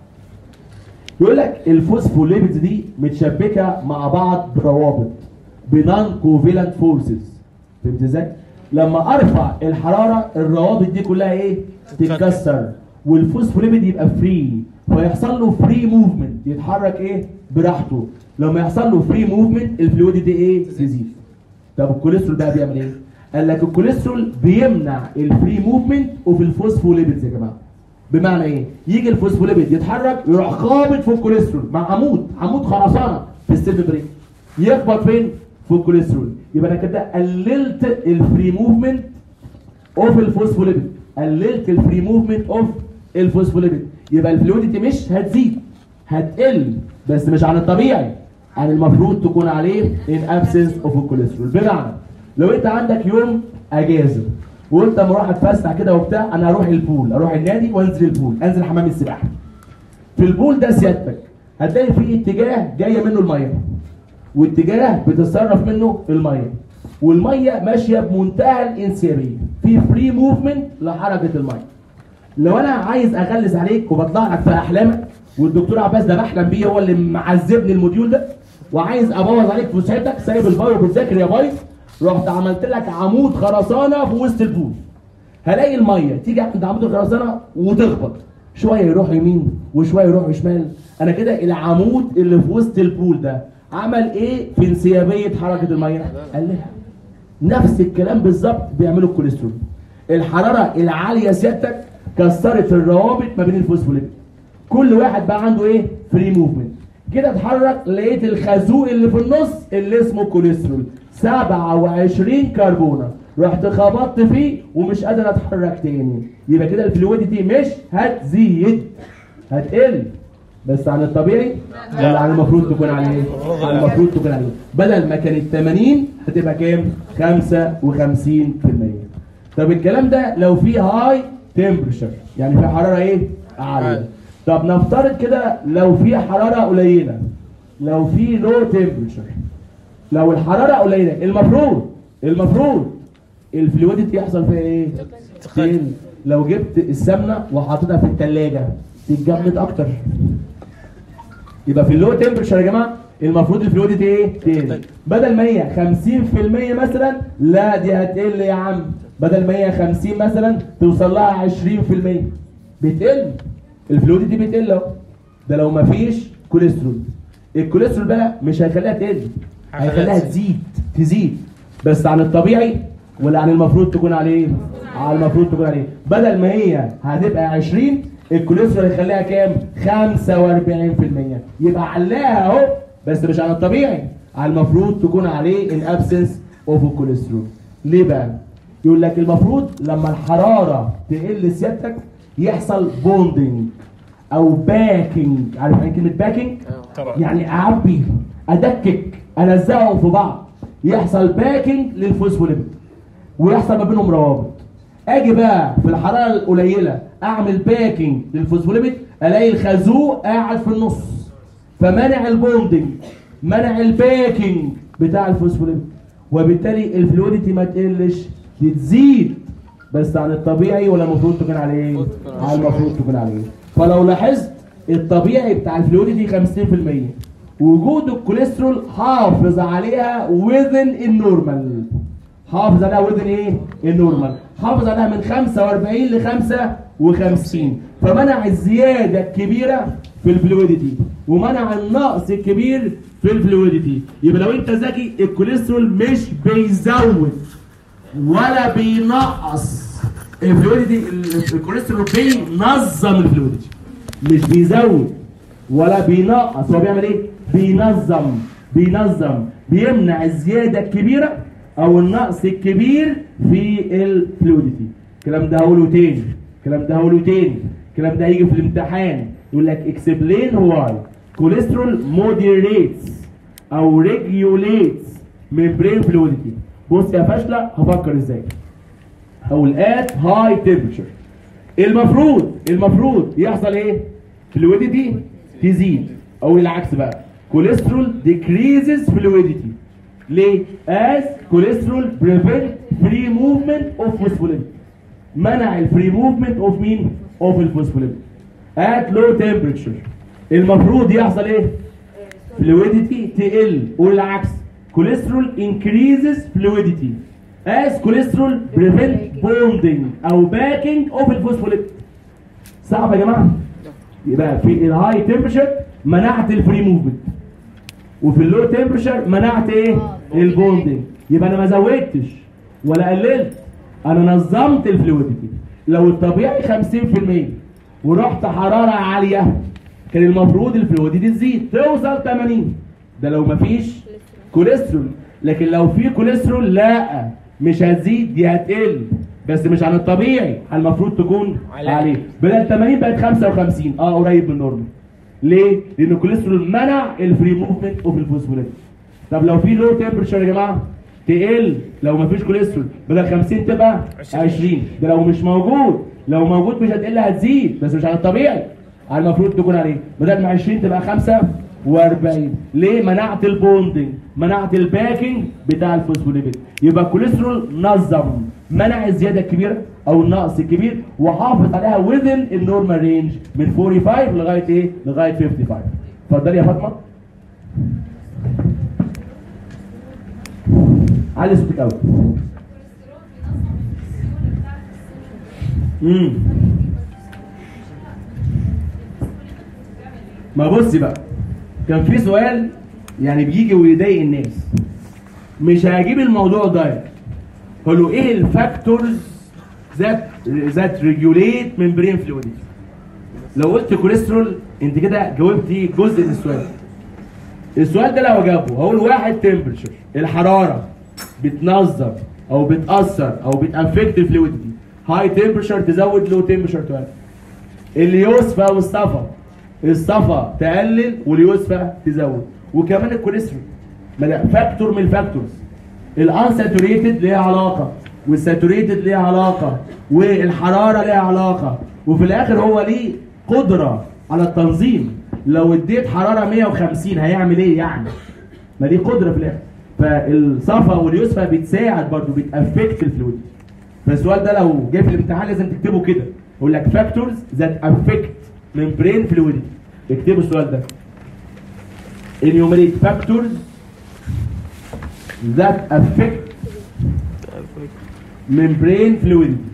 يقول لك الفوسفوليبيدز دي متشبكه مع بعض بروابط بنان كوفيلنت فورسز فهمت ازاي؟ لما ارفع الحراره الروابط دي كلها ايه؟ تتكسر والفوسفوليبيد يبقى فري فيحصل له فري موفمنت يتحرك ايه؟ براحته لما يحصل له فري موفمنت الفلويد دي ايه؟ تزيد طب الكوليسترول بقى بيعمل ايه؟ قال لك الكوليسترول بيمنع الفري موفمنت اوف الفوسفوليبيدز يا جماعه بمعنى ايه؟ يجي الفوسفوليبيد يتحرك يروح خابط في الكوليسترول مع عمود عمود خرسانه في السيل بريك يخبط فين؟ في الكوليسترول يبقى انا كده قللت الفري موفمنت اوف الفوسفوليبيد قللت الفري موفمنت اوف الفوسفوليبيد يبقى الفلويدتي مش هتزيد هتقل بس مش عن الطبيعي عن المفروض تكون عليه ان ابسنس اوف الكوليسترول بمعنى لو انت عندك يوم اجازه وانت مروح اتفسح كده وبتاع انا هروح البول اروح النادي وانزل البول انزل حمام السباحه في البول ده سيادتك هتلاقي فيه اتجاه جايه منه الميه واتجاه بتتصرف منه الميه والميه ماشيه بمنتهى الانسيابيه في فري موفمنت لحركه الميه لو انا عايز اغلس عليك وبطلع لك في احلامك والدكتور عباس ده بحلم بيه هو اللي معذبني الموديول ده وعايز ابوظ عليك فسحتك سايب البايو بتذاكر يا بايظ رحت عملت لك عمود خرسانه في وسط البول هلاقي الميه تيجي عند عمود الخرسانه وتخبط شويه يروح يمين وشويه يروح شمال انا كده العمود اللي في وسط البول ده عمل ايه في انسيابيه حركه الميه قللها نفس الكلام بالظبط بيعمله الكوليسترول الحراره العاليه سيادتك كسرت الروابط ما بين الفوسفوليبيد كل واحد بقى عنده ايه فري موفمنت كده اتحرك لقيت الخازوق اللي في النص اللي اسمه كوليسترول 27 كربونه رحت خبطت فيه ومش قادر اتحرك تاني يبقى كده الفلويدتي مش هتزيد هتقل بس عن الطبيعي ولا عن المفروض تكون عليه عن المفروض تكون عليه بدل ما كانت 80 هتبقى كام 55% طب الكلام ده لو في هاي تمبرشر يعني في حراره ايه عاليه طب نفترض كده لو في حراره قليله لو في لو تمبرشر لو الحراره قليله المفروض المفروض الفلويدتي يحصل فيها ايه تقل لو جبت السمنه وحطيتها في الثلاجه تتجمد اكتر يبقى في اللو تمبرشر يا جماعه المفروض الفلويدتي ايه تقل بدل ما هي 50% مثلا لا دي هتقل يا عم بدل ما هي 50 مثلا توصل لها 20% بتقل الفلويدتي بتقل اهو ده لو ما فيش كوليسترول الكوليسترول بقى مش هيخليها تقل هيخليها تزيد تزيد بس عن الطبيعي ولا عن المفروض تكون عليه على المفروض تكون عليه بدل ما هي هتبقى 20 الكوليسترول هيخليها كام 45% يبقى علاها اهو بس مش عن الطبيعي على المفروض تكون عليه ان ابسنس اوف الكوليسترول ليه بقى يقول لك المفروض لما الحراره تقل سيادتك يحصل بوندنج او باكينج عارف يعني كلمه باكينج طبعا يعني اعبي ادكك الزقهم في بعض يحصل باكينج للفوسفوليبيد ويحصل ما بينهم روابط اجي بقى في الحراره القليله اعمل باكينج للفوسفوليبيد الاقي الخازوق قاعد في النص فمنع البوندنج منع الباكينج بتاع الفوسفوليبيد وبالتالي الفلويدتي ما تقلش دي تزيد بس عن الطبيعي ولا المفروض تكون عليه على المفروض تكون عليه فلو لاحظت الطبيعي بتاع الفلويدتي 50% وجود الكوليسترول حافظ عليها within النورمال حافظ عليها within ايه النورمال حافظ عليها من 45 ل 55 فمنع الزياده الكبيره في الفلويدتي ومنع النقص الكبير في الفلويدتي يبقى لو انت ذكي الكوليسترول مش بيزود ولا بينقص الفلويدتي الكوليسترول بينظم الفلويدتي مش بيزود ولا بينقص هو بيعمل ايه بينظم بينظم بيمنع الزياده الكبيره او النقص الكبير في الفلويدتي الكلام ده هقوله تاني الكلام ده هقوله تاني الكلام ده هيجي في الامتحان يقول لك اكسبلين واي كوليسترول موديريتس او ريجيوليتس ممبرين فلويدتي بص يا فاشله هفكر ازاي او الات هاي تمبرتشر المفروض المفروض يحصل ايه فلويدتي تزيد او العكس بقى كوليسترول decreases fluidity ليه as cholesterol prevent free movement of phospholipid منع الفري موفمنت اوف مين اوف الفوسفوليبيد at low temperature المفروض يحصل ايه فلويديتي تقل والعكس كوليسترول increases fluidity as cholesterol prevent bonding او باكينج اوف الفوسفوليبيد صعب يا جماعه يبقى في الهاي تمبرشر منعت الفري موفمنت وفي اللو تمبرشر منعت ايه البوندنج يبقى انا ما زودتش ولا قللت انا نظمت الفلويدتي لو الطبيعي 50% ورحت حراره عاليه كان المفروض الفلويدتي تزيد توصل 80 ده لو مفيش كوليسترول لكن لو في كوليسترول لا مش هتزيد دي هتقل بس مش عن الطبيعي المفروض تكون عليه. عليه بدل 80 بقت 55 اه قريب من النورمال ليه؟ لان الكوليسترول منع الفري موفمنت اوف الفوسفوليبيد طب لو في لو تمبرتشر يا جماعه تقل لو مفيش كوليسترول بدل 50 تبقى 20 ده لو مش موجود لو موجود مش هتقل هتزيد بس مش على الطبيعي على المفروض تكون عليه بدل ما 20 تبقى 45 ليه منعت البوندنج منعت الباكينج بتاع الفوسفوليبيد يبقى الكوليسترول نظم منع الزياده الكبيره او النقص الكبير وحافظ عليها within النورمال رينج من 45 لغايه ايه لغايه 55 اتفضلي يا فاطمه علي صوتك قوي امم ما بصي بقى كان في سؤال يعني بيجي ويضايق الناس مش هجيب الموضوع دايركت قال له ايه الفاكتورز ذات ذات ريجوليت ممبرين فلويدز لو قلت كوليسترول انت كده جاوبتي جزء من السؤال السؤال ده لو اجابه هقول واحد تمبرتشر الحراره بتنظم او بتاثر او بتافكت الفلويدتي هاي تمبرتشر تزود لو تمبرتشر تقلل اليوسفا والصفا الصفا تقلل واليوسفا تزود وكمان الكوليسترول ما ده فاكتور من الفاكتورز الانساتوريتد ليها علاقه والساتوريتد ليها علاقه والحراره ليها علاقه وفي الاخر هو ليه قدره على التنظيم لو اديت حراره 150 هيعمل ايه يعني ما دي قدره في الاخر فالصفا واليوسفا بتساعد برضو بتافكت الفلويد فالسؤال ده لو جه في الامتحان لازم تكتبه كده يقول لك فاكتورز ذات افكت membrane fluidity اكتبوا السؤال ده enumerate factors that affect membrane fluidity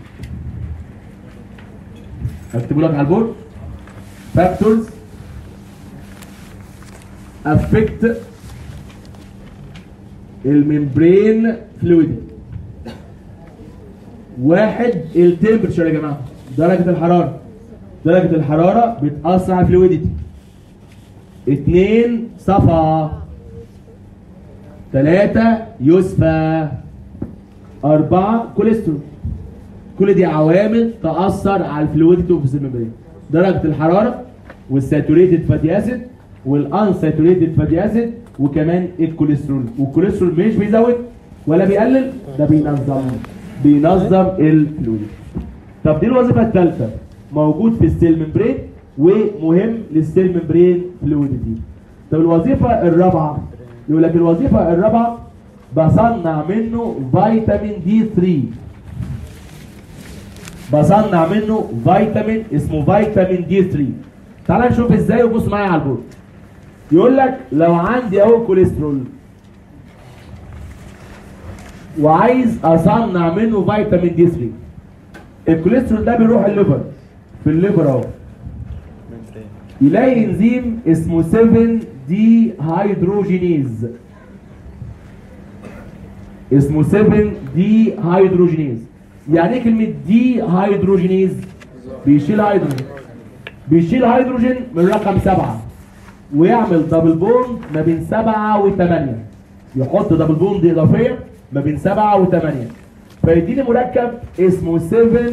اكتبوا لك على البورد factors affect الممبرين فلويدتي واحد التمبرتشر يا جماعه درجه الحراره درجه الحراره بتاثر على الفلويدتي اتنين صفا تلاتة يوسفا أربعة كوليسترول كل دي عوامل تأثر على الفلويدتي اوف الممبرين درجة الحرارة والساتوريتد فاتي اسيد والانساتوريتد فاتي اسيد وكمان الكوليسترول والكوليسترول مش بيزود ولا بيقلل ده بينظم بينظم الفلويد طب دي الوظيفة الثالثة موجود في السيل ممبرين ومهم للسيل ممبرين فلويدتي طب الوظيفة الرابعة يقول لك الوظيفة الرابعة بصنع منه فيتامين دي 3 بصنع منه فيتامين اسمه فيتامين دي 3 تعال نشوف ازاي وبص معايا على البورد يقول لك لو عندي اهو كوليسترول وعايز اصنع منه فيتامين دي 3 الكوليسترول ده بيروح الليفر في الليفر اهو يلاقي انزيم اسمه 7 دي هيدروجينيز اسمه 7 دي هيدروجينيز يعني ايه كلمه دي هيدروجينيز بيشيل هيدروجين بيشيل هيدروجين من رقم سبعة ويعمل دبل بوند ما بين سبعة وثمانية يحط دبل بوند إضافية ما بين سبعة وثمانية فيديني مركب اسمه 7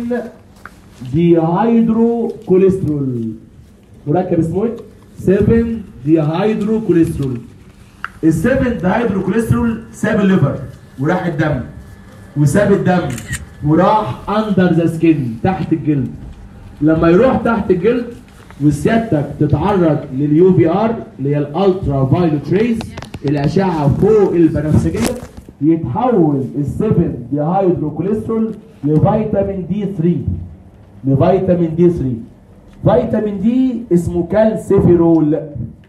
ديهايدرو كوليسترول مركب اسمه ايه؟ 7 ديهايدرو كوليسترول ال 7 ديهايدرو كوليسترول ساب الليفر وراح الدم وساب الدم وراح اندر ذا سكين تحت الجلد لما يروح تحت الجلد وسيادتك تتعرض لليو في ار اللي هي الالترا فايلوت ريز الاشعه فوق البنفسجيه يتحول ال 7 ديهايدرو كوليسترول لفيتامين دي 3 لفيتامين دي 3 فيتامين دي اسمه كالسيفيرول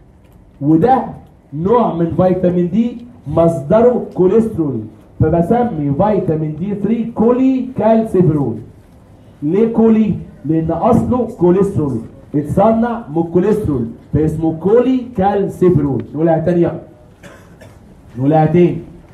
وده نوع من فيتامين دي مصدره كوليسترول فبسمي فيتامين دي 3 كولي كالسيفيرول ليه كولي؟ لأن أصله كوليسترول اتصنع من الكوليسترول فاسمه كولي كالسيفيرول نقولها تاني يلا نقولها تاني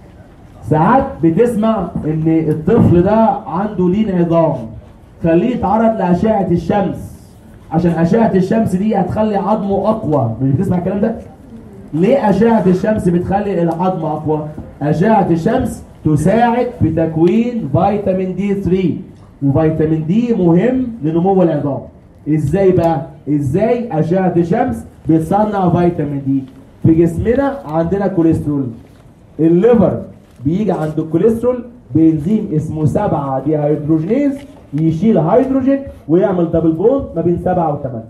ساعات بتسمع ان الطفل ده عنده لين عظام خليه يتعرض لأشعة الشمس عشان أشعة الشمس دي هتخلي عظمه أقوى مش بتسمع الكلام ده؟ ليه أشعة الشمس بتخلي العظم أقوى؟ أشعة الشمس تساعد في تكوين فيتامين دي 3 وفيتامين دي مهم لنمو العظام ازاي بقى ازاي اشعه الشمس بتصنع فيتامين دي في جسمنا عندنا كوليسترول الليفر بيجي عند الكوليسترول بانزيم اسمه 7 دي هيدروجينيز يشيل هيدروجين ويعمل دبل بوند ما بين 7 و 8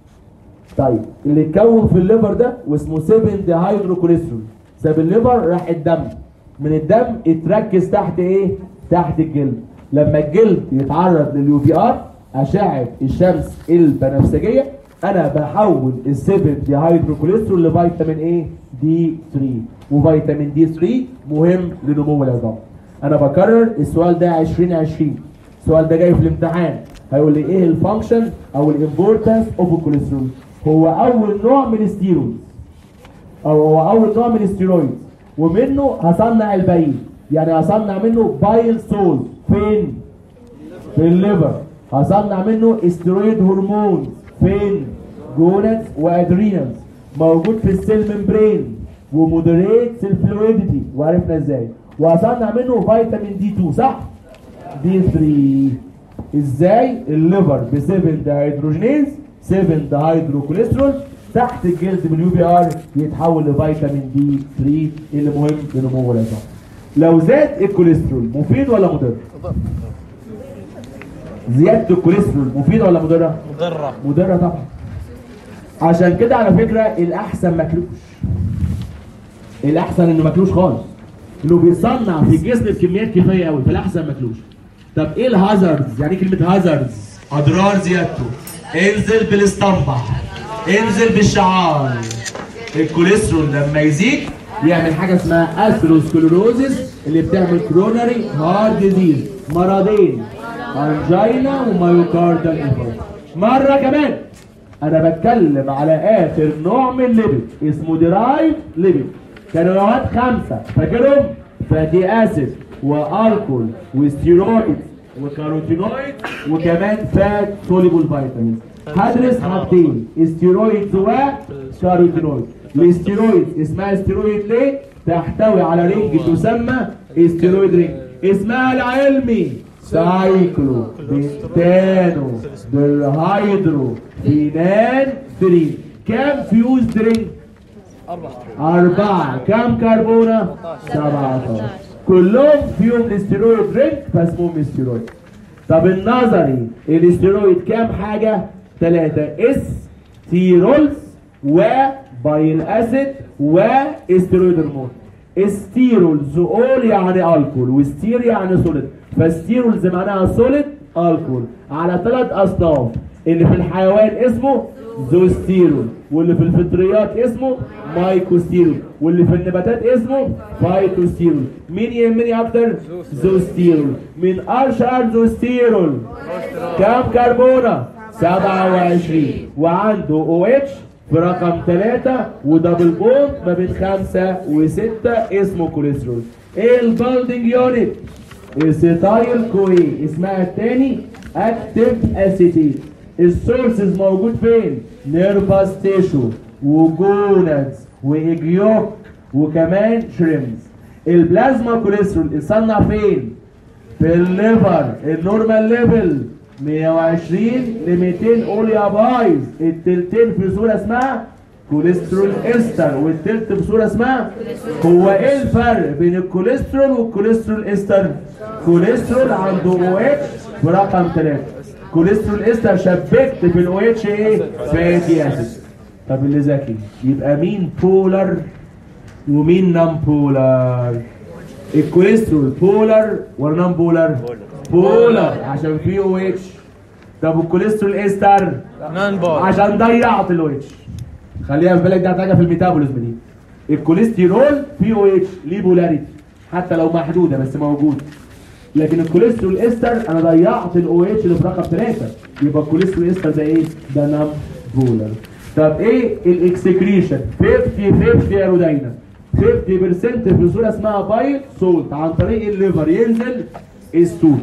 طيب اللي اتكون في الليفر ده واسمه 7 دي هيدروكوليسترول ساب الليفر راح الدم من الدم اتركز تحت ايه تحت الجلد لما الجلد يتعرض لليو في ار اشعه الشمس البنفسجيه انا بحول ال 7 دي هيدروكوليسترول لفيتامين ايه دي 3 وفيتامين دي 3 مهم لنمو العظام انا بكرر السؤال ده 2020 السؤال ده جاي في الامتحان هيقول لي ايه الفانكشن او الامبورتنس اوف الكوليسترول هو اول نوع من الستيرويد او هو اول نوع من الستيرويد ومنه هصنع الباقيين يعني هصنع منه بايل سول فين في الليفر هصنع منه استرويد هرمون فين جونز وادرينالز موجود في السيل ممبرين ومودريت الفلويدتي وعرفنا ازاي وهصنع منه فيتامين دي 2 صح دي 3 ازاي الليفر ب 7 دهيدروجينيز 7 دهيدروكوليسترول تحت الجلد باليو بي ار يتحول لفيتامين دي 3 اللي مهم لنمو العظام لو زاد الكوليسترول مفيد ولا مضر؟ زيادة الكوليسترول مفيدة ولا مضرة؟ مضرة مضرة طبعا عشان كده على فكرة الأحسن ماكلوش الأحسن إنه ماكلوش خالص إنه بيصنع في الجسم بكميات كفاية قوي فالأحسن ماكلوش طب إيه الهازاردز؟ يعني إيه كلمة هازاردز؟ أضرار زيادته انزل بالاسطمبة انزل بالشعار الكوليسترول لما يزيد يعمل حاجة اسمها اثيروسكلوروزيس اللي بتعمل كروناري هارت ديزيز مرضين انجينا ومايوكاردال انفاركت مرة كمان انا بتكلم على اخر نوع من الليبيد اسمه ديرايف ليبيد كانوا نوعات خمسة فاكرهم فاتي اسيد والكول وستيرويد وكاروتينويد وكمان فات سوليبل فيتامينز هدرس حاجتين استيرويدز وكاروتينويد الاستيرويد اسمها استيرويد ليه؟ تحتوي على رينج تسمى استيرويد رينج اسمها العلمي سايكلو بنتانو بالهيدرو فينان 3 كام فيوز درينج؟ أربعة كم كربونة؟ 17 كلهم فيهم الاستيرويد رينج فاسمهم استيرويد طب النظري الاستيرويد كام حاجة؟ ثلاثة اس ستيرولز وبايل اسيد واستيرويد هرمون ستيرولز اول يعني الكول وستير يعني سوليد فستيرولز معناها سوليد الكول على ثلاث اصناف اللي في الحيوان اسمه زوستيرول واللي في الفطريات اسمه مايكوستيرول واللي في النباتات اسمه فايتوستيرول مين يهمني اكتر زوستيرول من اشهر زوستيرول كام كربونه 27 وعنده او اتش في رقم 3 ودبل بوند ما بين 5 و6 اسمه كوليسترول ايه البالدنج يونت الستايل كوي اسمها التاني اكتف اسيتيت السورسز موجود فين نيرفاس تيشو وجونادز واجيوك وكمان شريمز البلازما كوليسترول يتصنع فين في الليفر النورمال ليفل 120 ل 200 قول يا بايظ التلتين في صوره اسمها كوليسترول استر والتلت في صوره اسمها هو ايه الفرق بين الكوليسترول والكوليسترول استر كوليسترول عنده او اتش برقم 3 كوليسترول استر شبكت في الاو اتش ايه فاتي اسيد طب اللي ذكي يبقى مين بولر ومين نون بولر الكوليسترول بولر ولا نون بولر بولر عشان فيه او اتش طب الكوليسترول استر نان بول عشان ضيعت الاو اتش خليها في بالك دي حاجه في الميتابوليزم دي الكوليسترول فيه او اتش ليه بولاريتي حتى لو محدوده بس موجود لكن الكوليسترول استر انا ضيعت الاو اتش اللي في رقم 3 يبقى الكوليسترول استر ده ايه؟ ده نام بولر طب ايه الاكسكريشن 50 50 يا رودينا 50% في صوره اسمها بايل سولت عن طريق الليفر ينزل السود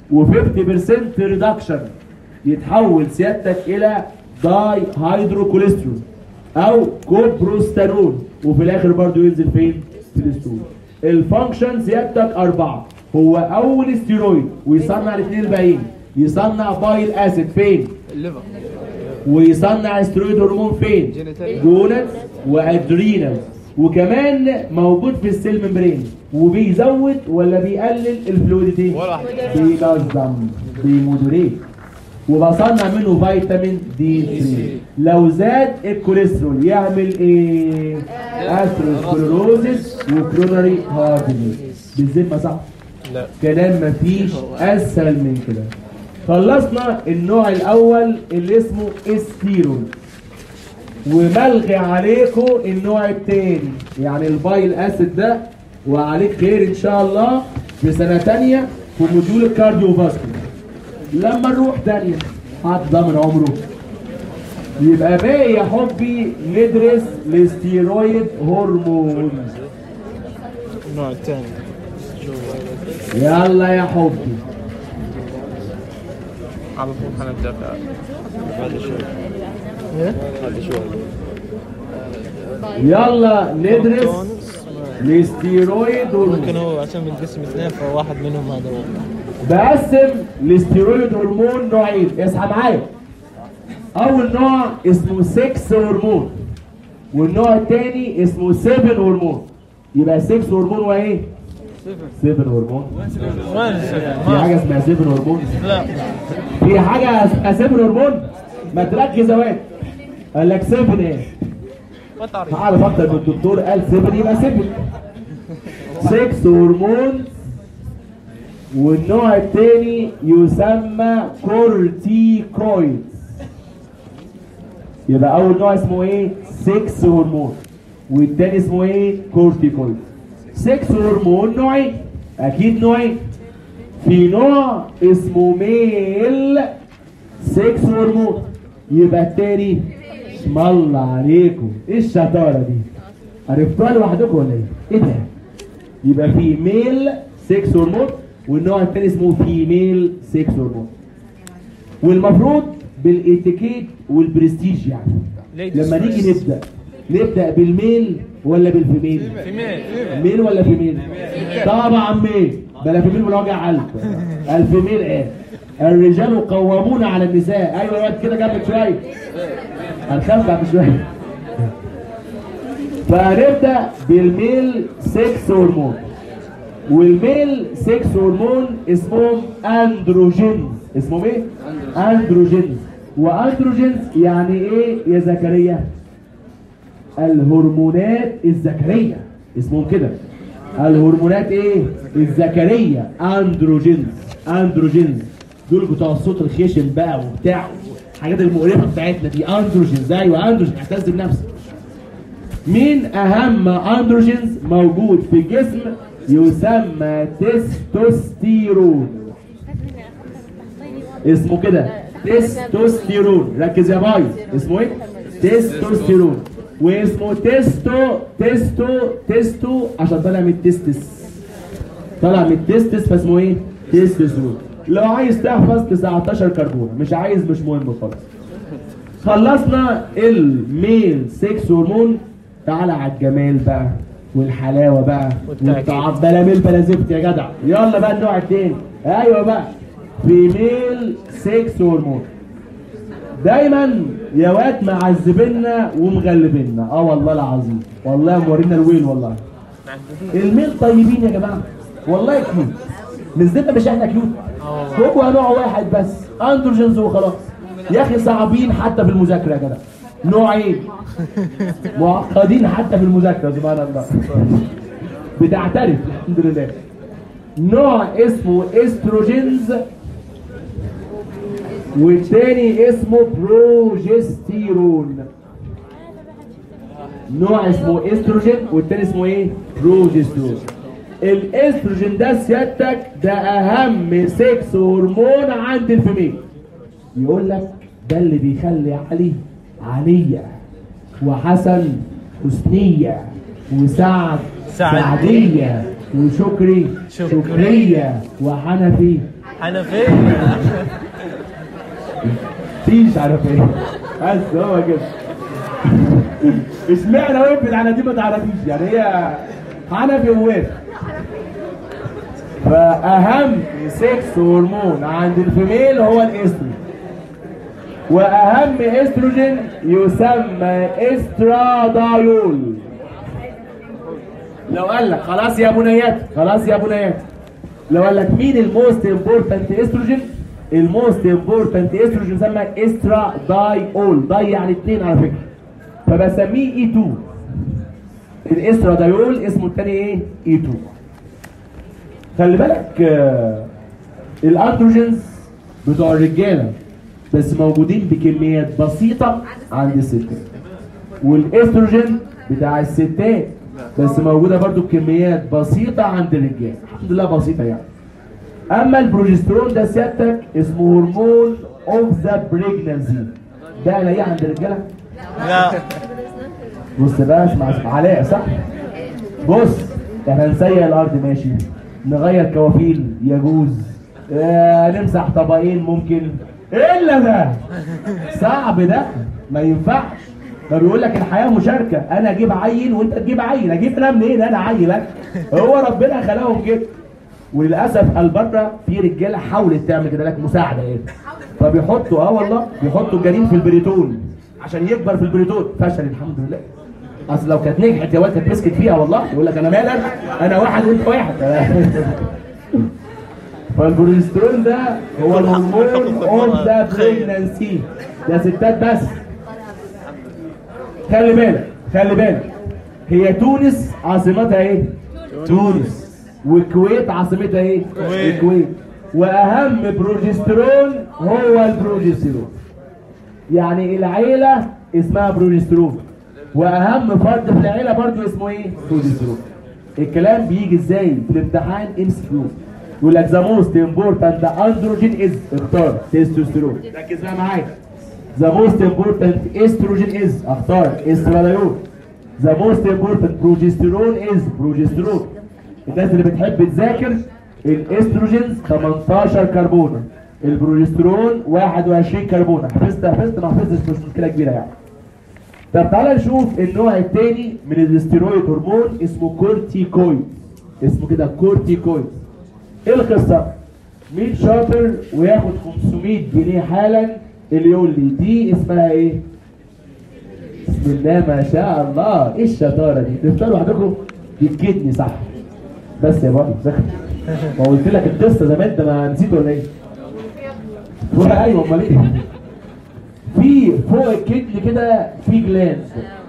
و50% ريدكشن يتحول سيادتك الى داي هيدروكوليسترول او كوبروستانول وفي الاخر برضو ينزل فين في الستول الفانكشن سيادتك اربعه هو اول ستيرويد ويصنع الاثنين الباقيين يصنع بايل اسيد فين الليفر ويصنع ستيرويد هرمون فين جونز وادرينال وكمان موجود في السيل ممبرين وبيزود ولا بيقلل الفلويدتي ولا واحد. بينظم بيمودريت وبصنع منه فيتامين دي 3 لو زاد الكوليسترول يعمل ايه اثيروسكلروزس وكروناري هارت ديزيز بالذمه صح لا كلام مفيش اسهل من كده خلصنا النوع الاول اللي اسمه استيرون وملغي عليكم النوع التاني يعني البايل اسيد ده وعليك خير ان شاء الله في سنه تانية في موديول الكارديو فاسكولار لما نروح تانية حد ضامن عمره يبقى باقي يا حبي ندرس الستيرويد هرمون النوع الثاني يلا يا حبي على طول حنبدا بعد شوي بعد شوي يلا ندرس الستيرويد ممكن هرمون هو عشان بنقسم اثنين فواحد منهم هذا هو بقسم الستيرويد هرمون نوعين اصحى معايا اول نوع اسمه 6 هرمون والنوع الثاني اسمه 7 هرمون يبقى 6 هرمون وايه 7 هرمون وين في حاجه اسمها 7 هرمون لا في حاجه اسمها 7 هرمون ما تركز يا واد قال لك 7 ايه ما تعرف تعرف اكتر من الدكتور قال 7 يبقى 7 6 هرمون والنوع الثاني يسمى كورتيكويد يبقى اول نوع اسمه ايه 6 هرمون والتاني اسمه ايه كورتيكويد 6 هرمون نوعين اكيد نوعين في نوع اسمه ميل 6 هرمون يبقى التاني اسم الله عليكم ايه الشطاره دي عرفتوها لوحدكم ولا ايه ايه ده يبقى في ميل 6 هرمون والنوع الثاني اسمه فيميل 6 هرمون والمفروض بالاتيكيت والبرستيج يعني لما نيجي نبدا نبدا بالميل ولا بالفيميل ميل ولا فيميل طبعا ميل بلا فيميل ولا وجع قلب الفيميل ايه الرجال قوامون على النساء ايوه يا واد كده جنبك شويه هنخاف بعد شويه فهنبدا بالميل 6 هرمون والميل 6 هرمون اسمهم اندروجينز اسمهم ايه؟ اندروجينز واندروجينز يعني ايه يا زكريا؟ الهرمونات الذكريه اسمهم كده الهرمونات ايه؟ الذكريه اندروجينز اندروجينز دول بتوع الصوت الخشن بقى وبتاع الحاجات المقرفه بتاعتنا دي اندروجينز ايوه اندروجين اعتز بنفسك مين اهم اندروجينز موجود في الجسم يسمى تستوستيرون اسمه كده تستوستيرون ركز يا باي اسمه ايه تستوستيرون واسمه تستو تستو تستو عشان طالع من التستس طالع من التستس فاسمه ايه تستوستيرون لو عايز تحفظ 19 كربون مش عايز مش مهم خالص خلصنا الميل 6 هرمون تعالى على الجمال بقى والحلاوه بقى والتأكيد. والتعب بلا ميل بلا زفت يا جدع يلا بقى النوع التاني ايوه بقى فيميل 6 هرمون دايما يا واد معذبينا ومغلبينا اه والله العظيم والله مورينا الويل والله الميل طيبين يا جماعه والله كيوت نزلنا مش احنا كيوت هو نوع واحد بس اندروجينز وخلاص يا اخي صعبين حتى في المذاكره يا جدع نوعين معقدين حتى في المذاكره سبحان الله بتعترف الحمد لله نوع اسمه استروجينز والتاني اسمه بروجستيرون نوع اسمه استروجين والتاني اسمه ايه بروجستيرون الاستروجين ده سيادتك ده اهم سكس هرمون عند الفيميل يقول لك ده اللي بيخلي علي علية وحسن حسنية وسعد سعد. سعدية وشكري شكري. شكرية وحنفي حنفية فيش عارف ايه بس هو كده اشمعنى وقفت على دي ما تعرفيش يعني هي حنفي ووقف فاهم سكس هرمون عند الفيميل هو الاستروجين واهم استروجين يسمى استرادايول لو قال لك خلاص يا بنيات خلاص يا بنيات لو قال لك مين الموست امبورتنت استروجين الموست امبورتنت استروجين يسمى استرادايول داي يعني اتنين على فكره فبسميه اي 2 الاسترادايول اسمه التاني ايه اي 2 خلي بالك آه، الاندروجينز بتوع الرجاله بس موجودين بكميات بسيطه عند الستات والاستروجين بتاع الستات بس موجوده برضو بكميات بسيطه عند الرجال الحمد لله بسيطه يعني اما البروجسترون ده سيادتك اسمه هرمون اوف ذا بريجنسي ده الاقيه عند الرجاله لا بص بقى اسمع اسمع علاء صح بص احنا نسيق الارض ماشي نغير كوافيل يجوز آه نمسح طبقين ممكن الا ده صعب ده ما ينفعش ما بيقول لك الحياه مشاركه انا اجيب عيل وانت تجيب عيل اجيب انا منين انا عيلك هو ربنا خلقهم كده وللاسف البره في رجاله حاولت تعمل كده لك مساعده ايه فبيحطوا اه والله بيحطوا الجنين في البريتون عشان يكبر في البريتون فشل الحمد لله اصل لو كانت نجحت يا واد كانت مسكت فيها والله يقول لك انا مال انا انا واحد وانت واحد فالبروجسترون ده هو الهرمون اون ذا بريجنسي ده ستات بس خلي بالك خلي بالك هي تونس عاصمتها ايه؟ تونس والكويت عاصمتها ايه؟ الكويت. الكويت واهم بروجسترون هو البروجسترون يعني العيلة اسمها بروجسترون واهم فرد في العيلة برضو اسمه ايه؟ بروجسترون الكلام بيجي ازاي في الامتحان ام سي كيو يقول لك ذا موست امبورتنت اندروجين از اختار تستوستيرون ركز بقى معايا ذا موست امبورتنت استروجين از اختار استرادايول ذا موست امبورتنت بروجسترون از بروجسترون الناس اللي بتحب تذاكر الاستروجينز 18 كربون البروجسترون 21 كربون حفظت حفظت ما حفظتش مش مشكله كبيره يعني طب تعالى نشوف النوع الثاني من الاستيرويد هرمون اسمه كورتيكويد اسمه كده كورتيكويد ايه القصه؟ مين شاطر وياخد 500 جنيه حالا اللي يقول لي دي اسمها ايه؟ بسم الله ما شاء الله ايه الشطاره دي؟ تختاروا لوحدكم دي الكدني صح بس يا بابا ذاكر ما قلت لك القصه زمان ده ما نسيت ولا ايه؟ فوق ايوه امال ايه؟ في فوق الكدني كده في جلاند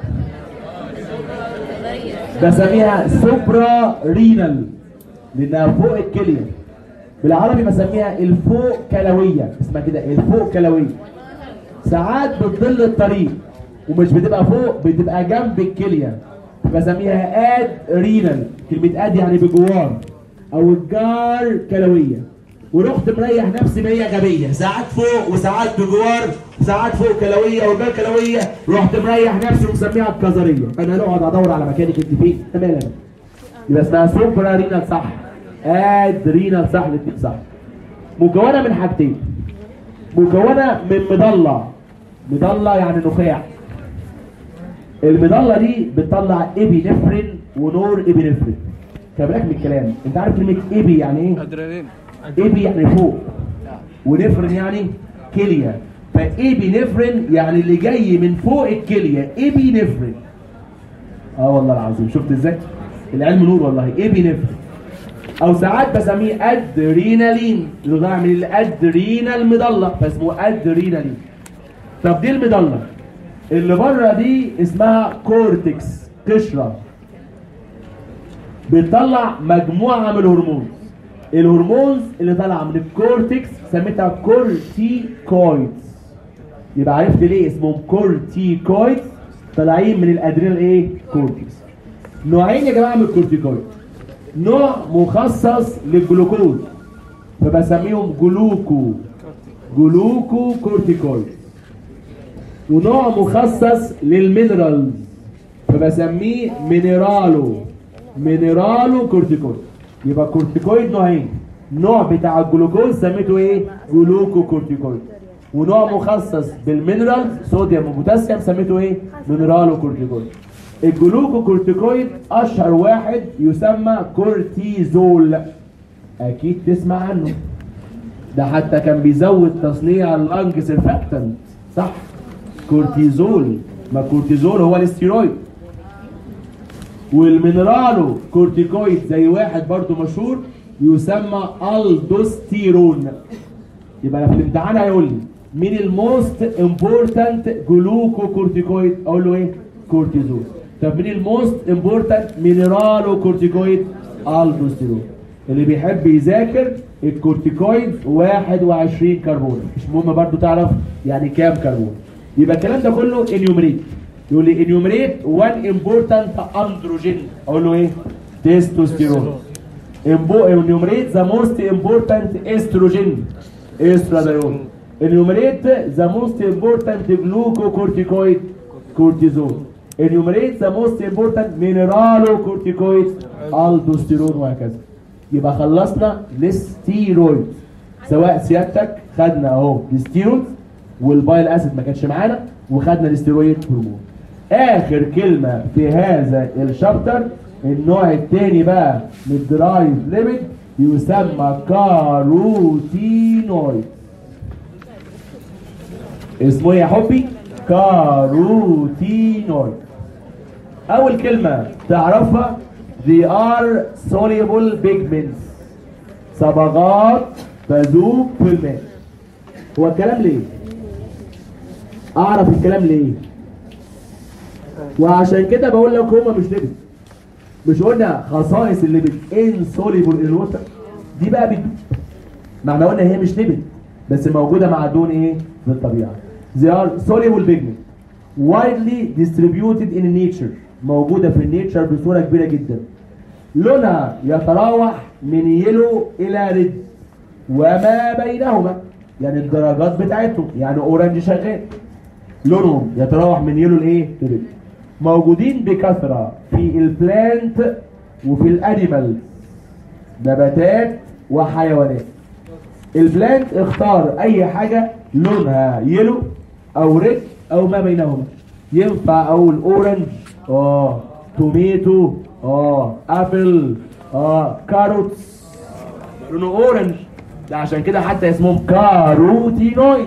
بسميها سوبرا رينال لانها فوق الكليه بالعربي بسميها الفوق كلويه اسمها كده الفوق كلويه ساعات بتضل الطريق ومش بتبقى فوق بتبقى جنب الكليه بسميها اد رينال كلمه اد يعني بجوار او الجار كلويه ورحت مريح نفسي مية غبية ساعات فوق وساعات بجوار وساعات فوق كلوية وجار كلوية رحت مريح نفسي ومسميها الكظرية انا هنقعد ادور على مكانك انت فين انا مالي انا يبقى اسمها سوبرا رينال صح اد رينال صح الاثنين صح مكونة من حاجتين مكونة من مضلع مضله يعني نخاع المضله دي بتطلع ابينفرين ونور ابينفرين خلي بالك من الكلام انت عارف كلمه ابي يعني ايه ادرينالين ابي يعني فوق ونفرين يعني كليه فايبي نفرين يعني اللي جاي من فوق الكليه ايبي نفرين اه والله العظيم شفت ازاي العلم نور والله ايبي نفرين او ساعات بسميه ادرينالين اللي طالع من الادرينال مضله فاسمه ادرينالين طب دي المضله اللي بره دي اسمها كورتكس قشره بتطلع مجموعه من الهرمون الهرمونز اللي طالعه من الكورتكس سميتها كورتيكويدز يبقى عرفت ليه اسمهم كورتيكويدز طالعين من الادرينال ايه كورتكس نوعين يا جماعه من الكورتيكويد نوع مخصص للجلوكوز فبسميهم جلوكو جلوكو كورتيكويد ونوع مخصص للمينرالز فبسميه مينرالو مينرالو كورتيكويد يبقى كورتيكويد نوعين نوع بتاع الجلوكوز سميته ايه جلوكو كورتيكويد ونوع مخصص بالمينرالز صوديوم وبوتاسيوم سميته ايه مينرالو كورتيكويد الجلوكو كورتيكويد اشهر واحد يسمى كورتيزول اكيد تسمع عنه ده حتى كان بيزود تصنيع اللانج سيرفاكتنت صح كورتيزول ما كورتيزول هو الاستيرويد والمينرالو كورتيكويد زي واحد برضو مشهور يسمى الدوستيرون يبقى في الامتحان هيقول لي مين الموست امبورتنت جلوكو كورتيكويد اقول له ايه كورتيزول طب مين الموست امبورتنت مينرالو كورتيكويد الدوستيرون اللي بيحب يذاكر الكورتيكويد 21 كربون مش مهم برضو تعرف يعني كام كربون يبقى الكلام ده كله انيومريت يقول لي انيومريت وان امبورتنت اندروجين اقول له ايه تستوستيرون enumerate the most important estrogen estradiol enumerate the most important glucocorticoid cortisol enumerate the most important mineralocorticoid aldosterone وهكذا يبقى خلصنا الستيرويد سواء سيادتك خدنا اهو الستيرويد والبايل اسيد ما كانش معانا وخدنا الاستيرويد هرمون اخر كلمه في هذا الشابتر النوع الثاني بقى من الدرايف ليبيد يسمى كاروتينويد اسمه إيه يا حبي كاروتينويد اول كلمه تعرفها they are soluble pigments صبغات تذوب في الماء هو الكلام ليه اعرف الكلام ليه وعشان كده بقول لك هما مش ليبيد مش قلنا خصائص الليبيد insoluble in الوتر دي بقى بت... معنى قلنا هي مش ليبيد بس موجوده مع دون ايه في الطبيعه they are soluble pigment widely distributed in nature موجوده في النيتشر بصوره كبيره جدا لونها يتراوح من يلو الى ريد وما بينهما يعني الدرجات بتاعتهم يعني اورنج شغال لونهم يتراوح من يلو لايه لريد موجودين بكثره في البلانت وفي الانيمال نباتات وحيوانات البلانت اختار اي حاجه لونها يلو او ريد او ما بينهما ينفع اقول اورنج اه توميتو اه ابل اه كاروتس لونه اورنج ده عشان كده حتى اسمهم كاروتينويد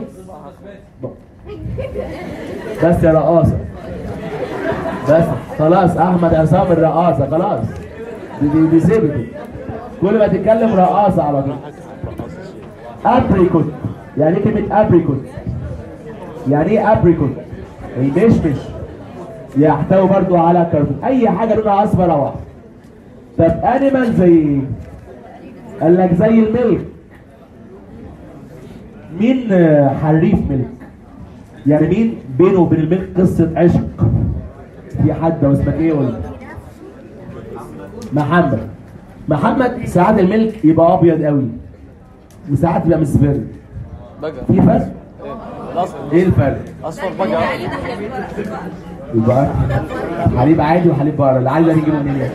بس يا رقاصه بس خلاص احمد عصام الرقاصه خلاص دي دي, دي سيبته كل ما تتكلم رقاصه على طول ابريكوت يعني ايه كلمه ابريكوت يعني ايه ابريكوت المشمش يحتوي برضو على كربون اي حاجه لونها اصفر او احمر طب انيمال زي ايه قال لك زي الملك مين آه، حريف ملك يعني مين بينه وبين الملك قصه عشق في حد واسمك ايه ولا محمد محمد ساعات الملك يبقى ابيض قوي وساعات يبقى مصفر بقى في فرق الاصفر ايه الفرق اصفر بقى يبقى حليب عادي وحليب بقرة اللي عايز يجيبه منين يعني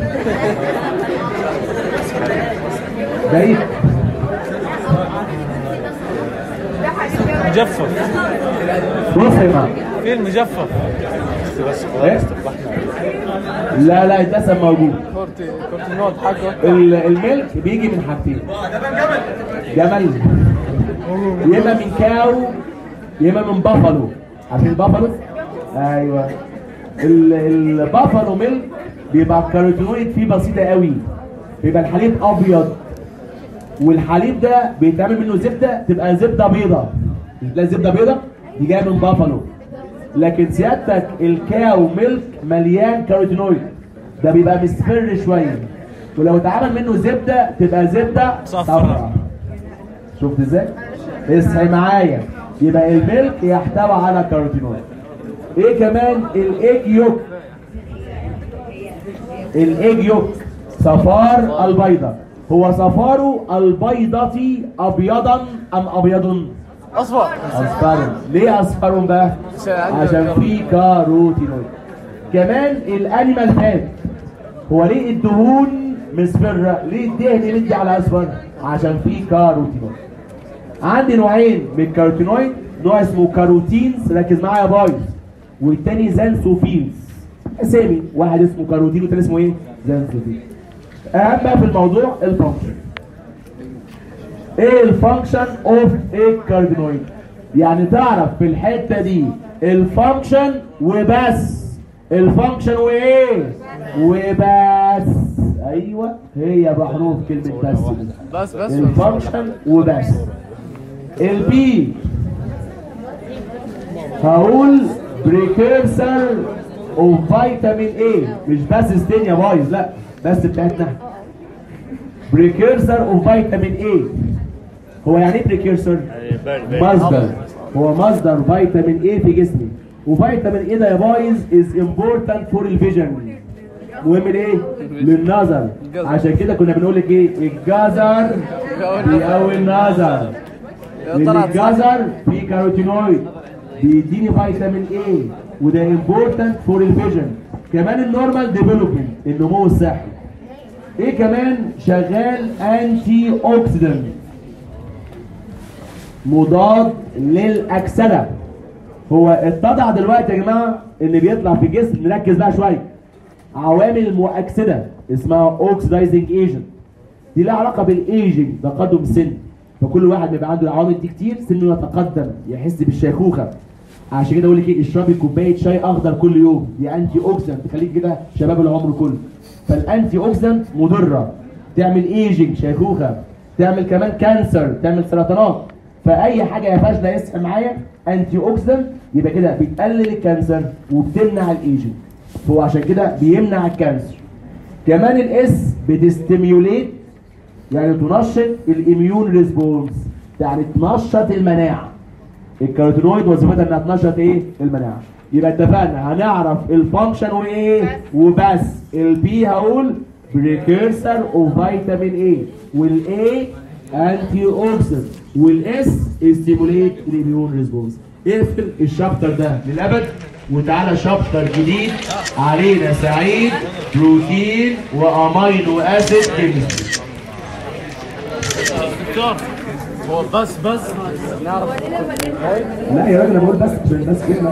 بعيد ده حاجة مجفف بص يا جماعه في المجفف بس إيه؟ لا لا الدسم موجود كورتي كورتينول حقه ال- الملك بيجي من حاجتين جمل يا اما من كاو يا اما من بافالو عارفين البافالو ايوه ال- البافالو ميلك بيبقى الكاروتينويد فيه بسيطه قوي بيبقى الحليب ابيض والحليب ده بيتعمل منه زبده تبقى زبده بيضه مش تلاقي زبده بيضه دي جايه من بافالو لكن سيادتك الكاو ميلك مليان كاروتينويد ده بيبقى مصفر شويه ولو اتعمل منه زبده تبقى زبده صفرا. صفرا شفت ازاي؟ اصحي معايا يبقى الميلك يحتوي على كاروتينويد ايه كمان الايج يوك الايج يوك صفار البيضة هو صفار البيضة ابيضا ام ابيض اصفر اصفر ليه اصفر بقى عشان عنده عشان كاروتين. فيه كاروتينويد كمان الانيمال فات هو ليه الدهون مصفرة ليه الدهن مدي على اصفر عشان فيه كاروتينويد عندي نوعين من الكاروتينويد نوع اسمه كاروتينز ركز معايا يا بايظ والتاني زانسوفيلز اسامي واحد اسمه كاروتين والتاني اسمه ايه زانسوفيلز اهم بقى في الموضوع الفانكشن ايه الفانكشن اوف ايه كاردينويد يعني تعرف في الحته دي الفانكشن وبس الفانكشن وايه وبس ايوه هي بحروف كلمه بس دي. بس بس الفانكشن وبس البي هقول بريكيرسر اوف فيتامين اي مش بس ستين يا بايظ لا بس بتاعتنا بريكيرسر اوف فيتامين اي هو يعني ايه بريكيرسر مصدر هو مصدر فيتامين اي في جسمي وفيتامين اي ده يا بايظ از امبورتنت فور الفيجن مهم لايه؟ للنظر عشان كده كنا بنقول لك ايه؟ الجزر بيقوي النظر لان الجزر فيه كاروتينويد بيديني فيتامين اي وده امبورتنت فور الفيجن كمان النورمال ديفلوبمنت النمو الصحي ايه كمان شغال انتي اوكسيدنت مضاد للاكسده هو اتضح دلوقتي يا جماعه ان بيطلع في الجسم نركز بقى شويه عوامل مؤكسده اسمها اوكسيدايزنج ايجنت دي لها علاقه بالايجنج تقدم السن فكل واحد بيبقى عنده العوامل دي كتير سنه يتقدم يحس بالشيخوخه عشان كده اقول لك ايه اشربي كوبايه شاي اخضر كل يوم دي انتي اوكسيدنت تخليك كده شباب العمر كله فالانتي اوكسيدنت مضره تعمل ايجنج شيخوخه تعمل كمان كانسر تعمل سرطانات فاي حاجه يا فاشله يصحى معايا انتي اوكسيدنت يبقى كده بتقلل الكانسر وبتمنع الايجنج فهو عشان كده بيمنع الكانسر كمان الاس بتستيميوليت يعني تنشط الاميون ريسبونس يعني تنشط المناعه الكاروتينويد وظيفتها انها تنشط ايه المناعه يبقى اتفقنا هنعرف الفانكشن وايه وبس البي هقول بريكيرسر اوف فيتامين اي والاي انتي اوكسيدنت والاس ستيموليت الاميون ريسبونس اقفل الشابتر ده للابد وتعالى شابتر جديد علينا سعيد بروتين وامينو اسيد كيمستري دكتور هو بس بس نعرف لا يا راجل انا بقول بس بس كده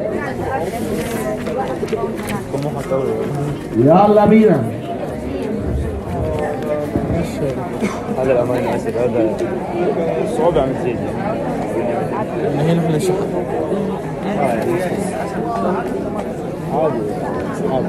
يلا بينا هذا الاماني اسيد هذا الصعوبة عن الزيت هنا احنا شق عادي عادي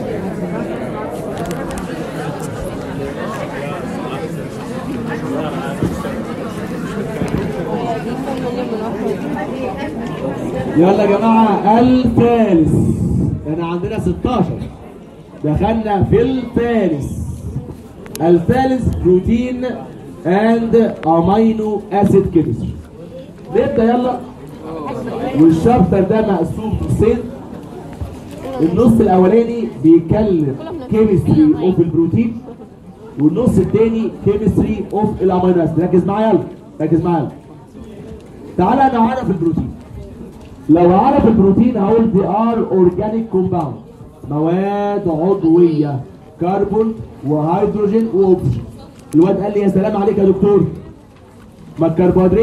يلا يا جماعة الثالث احنا عندنا 16 دخلنا في الثالث الثالث بروتين اند امينو اسيد كيمستري نبدا يلا والشابتر ده مقسوم نصين النص الاولاني بيتكلم كيمستري اوف البروتين والنص الثاني كيمستري اوف الامينو اسيد ركز معايا يلا ركز معايا يلا. تعالى نعرف البروتين لو اعرف البروتين هقول دي ار اورجانيك كومباوند مواد عضويه كربون وهيدروجين واكسجين الواد قال لي يا سلام عليك يا دكتور ما الكربوهيدرات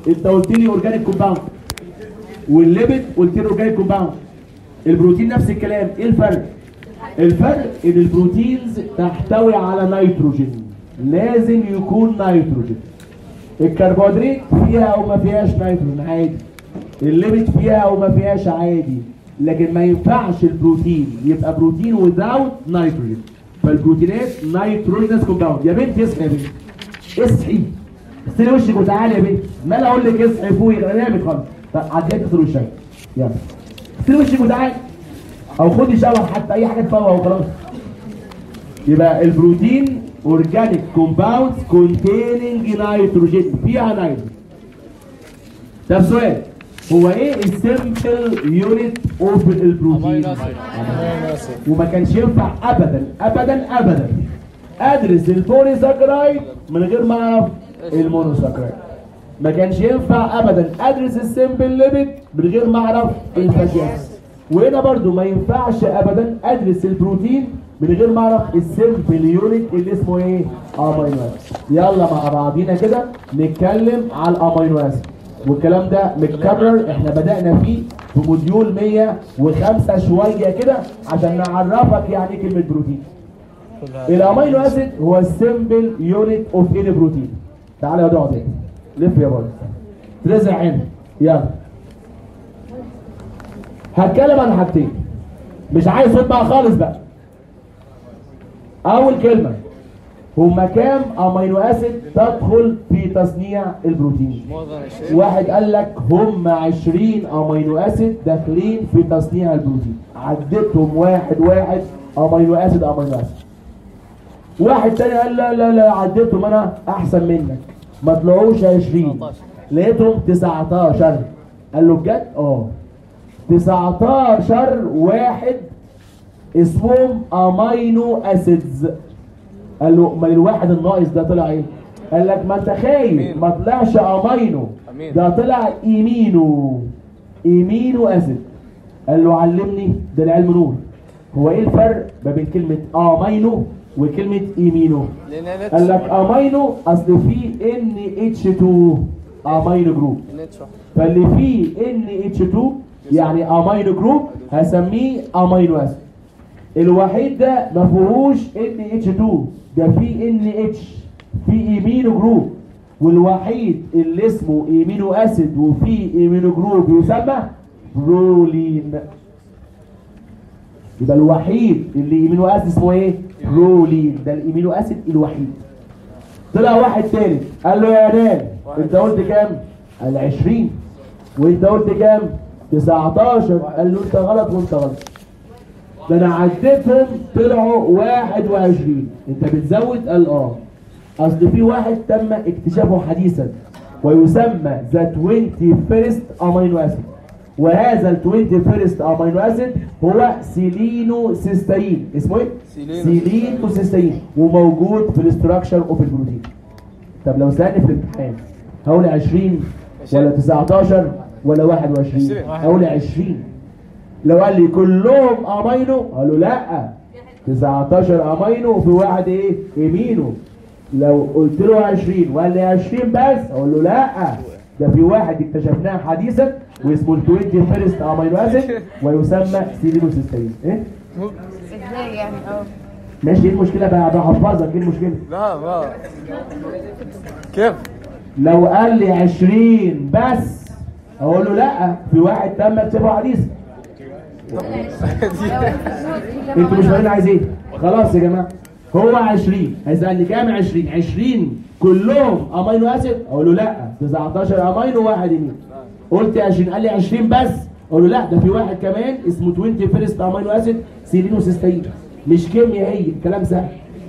انت قلت لي اورجانيك كومباوند والليبيد قلت لي اورجانيك كومباوند البروتين نفس الكلام ايه الفرق الفرق ان البروتينز تحتوي على نيتروجين لازم يكون نيتروجين الكربوهيدرات فيها او ما فيهاش نيتروجين عادي الليبيد فيها او ما فيهاش عادي لكن ما ينفعش البروتين يبقى بروتين without نيتروجين فالبروتينات نيتروجينس كومباوند يا بنتي اصحي يا بنتي اصحي استني وشك وتعالي يا بنتي ما انا اقول لك اصحي فوقي نامت خالص طب عديت تصل وشك يلا استني وشك وتعالي او خدي شاور حتى اي حاجه تفوق وخلاص يبقى البروتين اورجانيك كومباوندز كونتيننج نيتروجين فيها نيتروجين طب سؤال هو ايه السمبل يونت اوف البروتين وما كانش ينفع ابدا ابدا ابدا ادرس البوليساكرايد من غير ما اعرف المونوساكرايد ما كانش ينفع ابدا ادرس السمبل ليبيد من غير ما اعرف الفاتي اسيد وهنا برضو ما ينفعش ابدا ادرس البروتين من غير ما اعرف السمبل يونت اللي اسمه ايه امينو اسيد يلا مع بعضينا كده نتكلم على الامينو اسيد والكلام ده متكرر احنا بدأنا فيه في موديول 105 شوية كده عشان نعرفك يعني ايه كلمة بروتين الامينو اسيد هو السمبل يونت اوف اني بروتين تعالى يا اقعد هنا لف يا بابا ترزع هنا يلا هتكلم عن حاجتين مش عايز صوت بقى خالص بقى اول كلمه هما كام امينو اسيد تدخل في تصنيع البروتين واحد قال لك هم 20 امينو اسيد داخلين في تصنيع البروتين عديتهم واحد واحد امينو اسيد امينو اسيد واحد تاني قال لا لا لا عديتهم انا احسن منك ما طلعوش 20 لقيتهم 19 قال له بجد اه 19 واحد اسمهم امينو اسيدز قال له امال الواحد الناقص ده طلع ايه قال لك ما انت خايف ما طلعش امينو ده طلع ايمينو ايمينو اسيد قال له علمني ده العلم نور هو ايه الفرق ما بين كلمه امينو وكلمه ايمينو قال لك امينو اصل فيه ان اتش 2 امينو جروب فاللي فيه ان اتش 2 يعني امينو جروب هسميه امينو اسيد الوحيد ده ما فيهوش ان اتش 2 ده فيه ان اتش في ايمينو جروب والوحيد اللي اسمه ايمينو اسيد وفيه ايمينو جروب يسمى برولين يبقى الوحيد اللي ايمينو اسيد اسمه ايه برولين ده الايمينو اسيد الوحيد طلع واحد تاني قال له يا نال انت قلت كام قال 20 وانت قلت كام 19 قال له انت غلط وانت غلط ده انا عديتهم طلعوا 21 انت بتزود قال اه اصل في واحد تم اكتشافه حديثا ويسمى ذا 20 فيرست امينو اسيد وهذا ال 20 فيرست امينو اسيد هو سيلينو سيستين اسمه ايه؟ سيلينو سيستين وموجود في الاستراكشر اوف البروتين طب لو سالني في الامتحان هقول 20 ولا 19 ولا 21 هقول 20 لو قال لي كلهم امينو قال له لا 19 امينو وفي واحد ايه يمينه لو قلت له 20 وقال لي 20 بس اقول له لا ده في واحد اكتشفناه حديثا واسمه ال 20 فيرست امينو اسيد ويسمى سيلينوسيستين ايه ازاي يعني اه ماشي ايه المشكله بقى بحفظك ايه المشكله لا ما كيف؟ لو قال لي 20 بس اقول له لا في واحد تم اكتشافه حديثا انتوا مش فاهمين عايز ايه خلاص يا جماعه هو 20 هيسالني كام 20 20 كلهم امينو اسيد اقول له لا 19 امينو وواحد يمين قلت 20 قال لي 20 بس اقول له لا ده في واحد كمان اسمه 20 فيرست امينو اسيد سيلينوسيستين مش كيمياء هي كلام سهل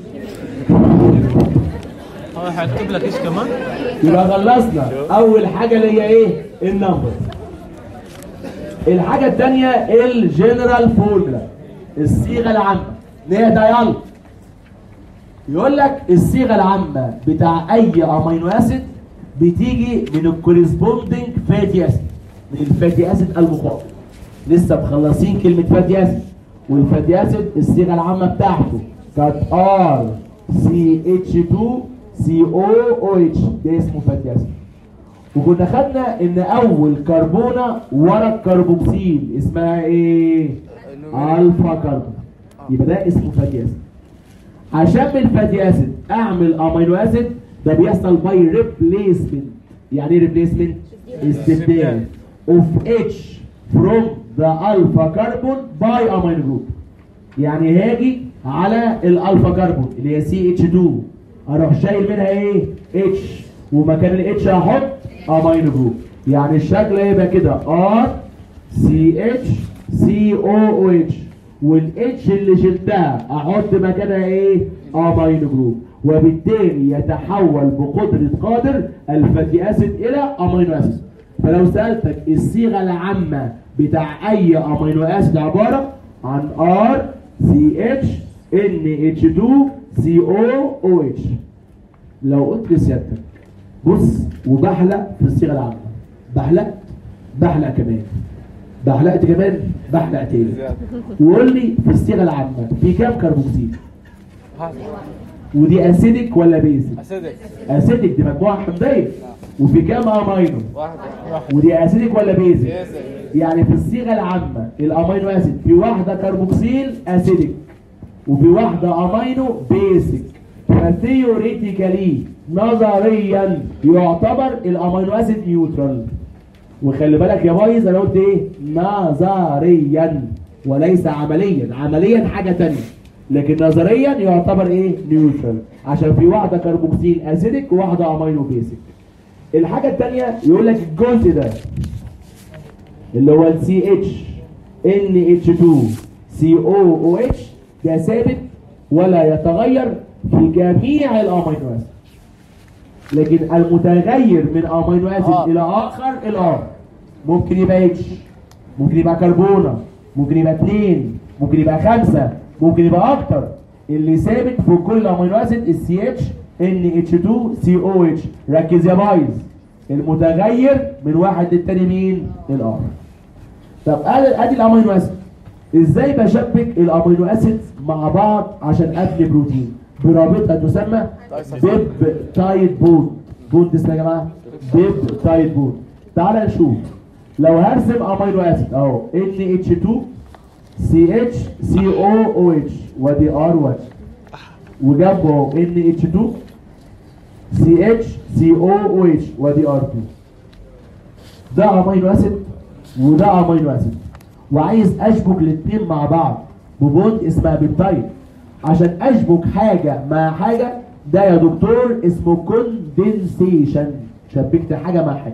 هو هيكتب لك ايش كمان؟ يبقى خلصنا اول حاجه اللي هي ايه النمبر الحاجه الثانيه الجنرال فورمولا الصيغه العامه نهدى يلا يقول لك الصيغه العامه بتاع اي امينو اسيد بتيجي من الكورسبوندنج فاتي اسيد من الفاتي اسيد المخاطب لسه مخلصين كلمه فاتي اسيد والفاتي اسيد الصيغه العامه بتاعته كانت ار سي اتش 2 سي او او اتش ده اسمه فاتي اسيد وكنا خدنا ان اول كربونه ورا الكربوكسيل اسمها ايه الفا كربون يبقى ده اسمه فاتي اسيد عشان من الفاتي اسيد اعمل امينو اسيد ده بيحصل باي ريبليسمنت يعني ايه ريبليسمنت استبدال اوف اتش فروم ذا الفا كربون باي امينو جروب يعني هاجي على الالفا كربون اللي هي سي اتش 2 اروح شايل منها ايه اتش ومكان الاتش هحط امينو جروب يعني الشكل هيبقى كده ار سي اتش سي او او اتش والاتش اللي شلتها احط مكانها ايه امينو جروب وبالتالي يتحول بقدرة قادر الفاتي اسيد الى امينو اسيد فلو سألتك الصيغة العامة بتاع اي امينو اسيد عبارة عن ار سي اتش ان اتش 2 سي او او اتش لو قلت لسيادتك بص وبحلق في الصيغه العامه بحلق بحلق كمان بحلقت كمان بحلق تاني وقول لي في الصيغه العامه في كام كربوكسيل ودي اسيدك ولا بيزك اسيدك اسيدك دي مجموعه حمضيه وفي كام امينو واحدة ودي اسيدك ولا بيزك بيزك. يعني في الصيغه العامه الامينو اسيد في واحده كربوكسيل اسيدك وفي واحده امينو بيزك فثيوريتيكالي نظريا يعتبر الامينو اسيد نيوترال وخلي بالك يا بايظ انا قلت ايه نظريا وليس عمليا عمليا حاجه تانية لكن نظريا يعتبر ايه نيوترال عشان في واحده كربوكسيل اسيدك وواحده امينو بيزك الحاجه الثانيه يقول لك الجزء ده اللي هو ال CH NH2 COOH ده ثابت ولا يتغير في جميع الامينو اسيد لكن المتغير من امينو اسيد آه. الى اخر الار ممكن يبقى اتش ممكن يبقى كربونه ممكن يبقى اثنين ممكن يبقى خمسه ممكن يبقى اكتر اللي ثابت في كل الامينو اسيد السي اتش ان اتش 2 سي او اتش ركز يا بايظ المتغير من واحد للتاني مين الار طب ادي ادي الامينو اسيد ازاي بشبك الامينو اسيد مع بعض عشان ابني بروتين برابطه تسمى بيب تايد بوند بوند اسمها يا جماعه بيب تايد بوند تعال نشوف لو هرسم امينو اسيد اهو ان اتش 2 سي اتش سي او او اتش وادي ار 1 وجنبه اهو ان اتش 2 سي اتش سي او او اتش وادي ار 2 ده امينو اسيد وده امينو اسيد وعايز اشبك الاثنين مع بعض ببوند اسمها بيبتايد عشان اشبك حاجه مع حاجه ده يا دكتور اسمه كوندنسيشن شبكت حاجه مع حاجه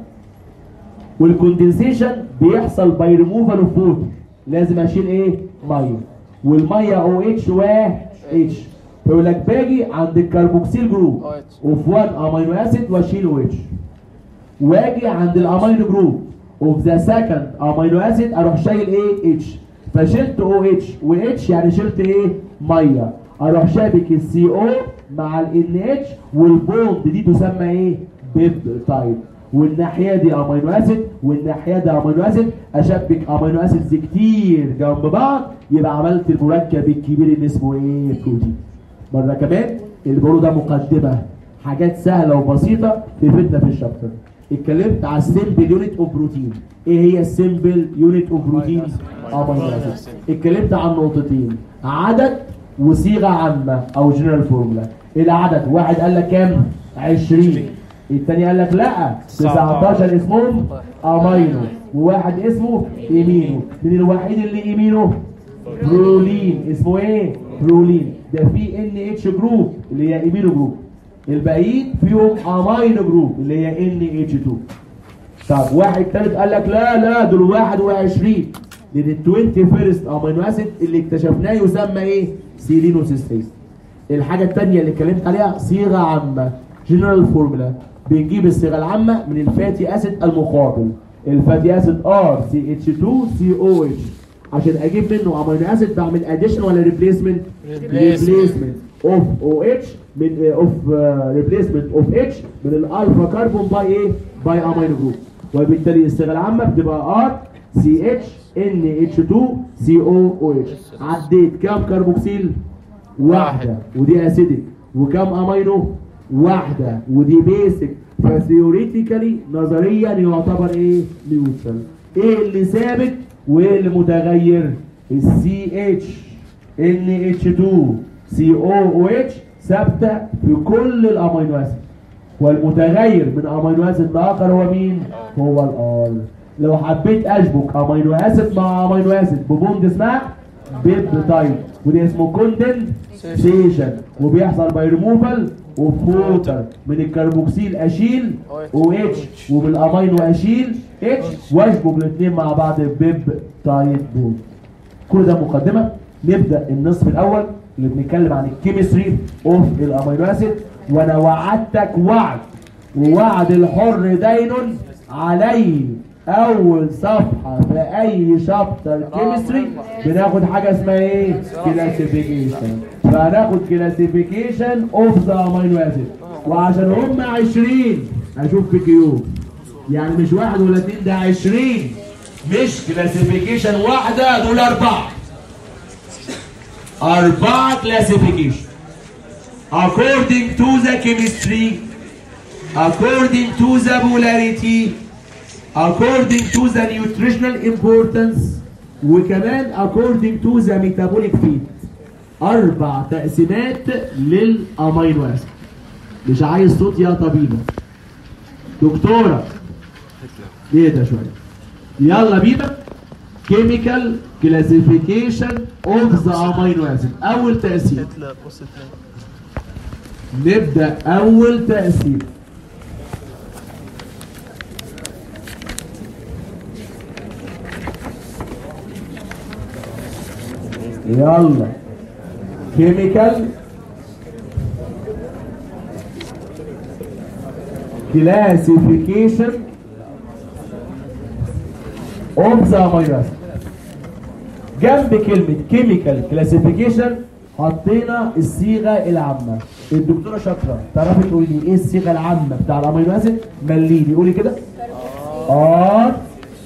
والكوندنسيشن بيحصل باي ريموفال اوف ووتر لازم اشيل ايه ميه والميه او اتش و اتش فيقول لك باجي عند الكربوكسيل جروب OH. اوف 1 امينو اسيد واشيل او اتش واجي عند الامينو جروب اوف ذا سكند امينو اسيد اروح شايل ايه اتش فشلت او اتش واتش يعني شلت ايه ميه اروح شابك السي او مع الان اتش والبوند دي تسمى ايه بيب تايب والناحيه دي امينو اسيد والناحيه دي امينو اسيد اشبك امينو اسيدز كتير جنب بعض يبقى عملت المركب الكبير اللي اسمه ايه بروتين مره كمان اللي بقوله ده مقدمه حاجات سهله وبسيطه تفيدنا في الشابتر اتكلمت على السيمبل يونت اوف بروتين ايه هي السيمبل يونت اوف بروتين امينو اسيد اتكلمت عن نقطتين عدد وصيغه عامه او جنرال فورمولا العدد واحد قال لك كام 20 التاني قال لك لا 19 اسمهم امينو وواحد اسمه ايمينو من الوحيد اللي ايمينو برولين اسمه ايه برولين ده في ان اتش جروب اللي هي ايمينو جروب الباقيين فيهم امينو جروب اللي هي ان اتش 2 طب واحد تالت قال لك لا لا دول 21 لان ال 21 امينو اسيد اللي اكتشفناه يسمى ايه سيلينوسيستيز الحاجه الثانيه اللي اتكلمت عليها صيغه عامه جنرال فورمولا بنجيب الصيغه العامه من الفاتي اسيد المقابل الفاتي اسيد ار سي اتش 2 سي او اتش عشان اجيب منه امينو اسيد بعمل اديشن ولا ريبليسمنت ريبليسمنت اوف او اتش من اوف ريبليسمنت اوف اتش من الالفا كربون باي ايه باي امينو جروب وبالتالي الصيغه العامه بتبقى ار سي اتش ان اتش 2 سي او او اتش عديت كام كربوكسيل واحده ودي اسيدك وكام امينو واحده ودي بيسك فثيوريتيكالي نظريا يعتبر ايه نيوترال ايه اللي ثابت وايه اللي متغير السي اتش ان اتش 2 سي او او اتش ثابته في كل الامينو اسيد والمتغير من امينو اسيد لاخر هو مين هو الار لو حبيت اشبك امينو اسيد مع امينو اسيد ببوند اسمها بيبتايد ودي اسمه كوندنسيشن وبيحصل باي ريموفال وفوتر من الكربوكسيل اشيل او اتش ومن الامينو اشيل اتش واشبك الاثنين مع بعض بيبتايد بوند كل ده مقدمه نبدا النصف الاول اللي بنتكلم عن الكيمستري اوف الامينو اسيد وانا وعدتك وعد ووعد الحر دين علي اول صفحه في اي شابتر كيمستري بناخد حاجه اسمها ايه كلاسيفيكيشن فهناخد كلاسيفيكيشن اوف ذا امينو اسيد وعشان هم 20 اشوف في كيو يعني مش واحد ولا اتنين ده 20 مش كلاسيفيكيشن واحده دول اربعه أربعة classification according to the chemistry according to the polarity according to the nutritional importance وكمان according to the metabolic feed أربع تقسيمات للأمينو أسيد مش عايز صوت يا طبيبة دكتورة ايه ده شوية يلا بينا chemical classification of the amino acid اول تقسيم هتلر بص هتلر نبدا اول تقسيم يلا chemical classification of the amino acid جنب كلمة كيميكال كلاسيفيكيشن حطينا الصيغة العامة الدكتورة شاطرة تعرفي تقولي لي ايه الصيغة العامة بتاع الامينو اسيد مليني قولي كده ار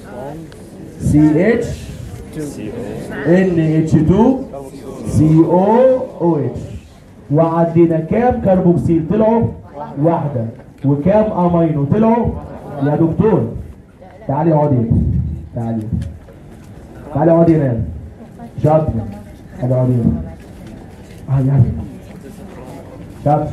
سي اتش ان اتش 2 سي او او اتش وعدينا كام كربوكسيل طلعوا واحدة وكام امينو طلعوا يا دكتور تعالي اقعدي هنا. تعالي تعالي اقعدي هنا شاطرة تعالي اقعدي هنا تعالي هنا شاطرة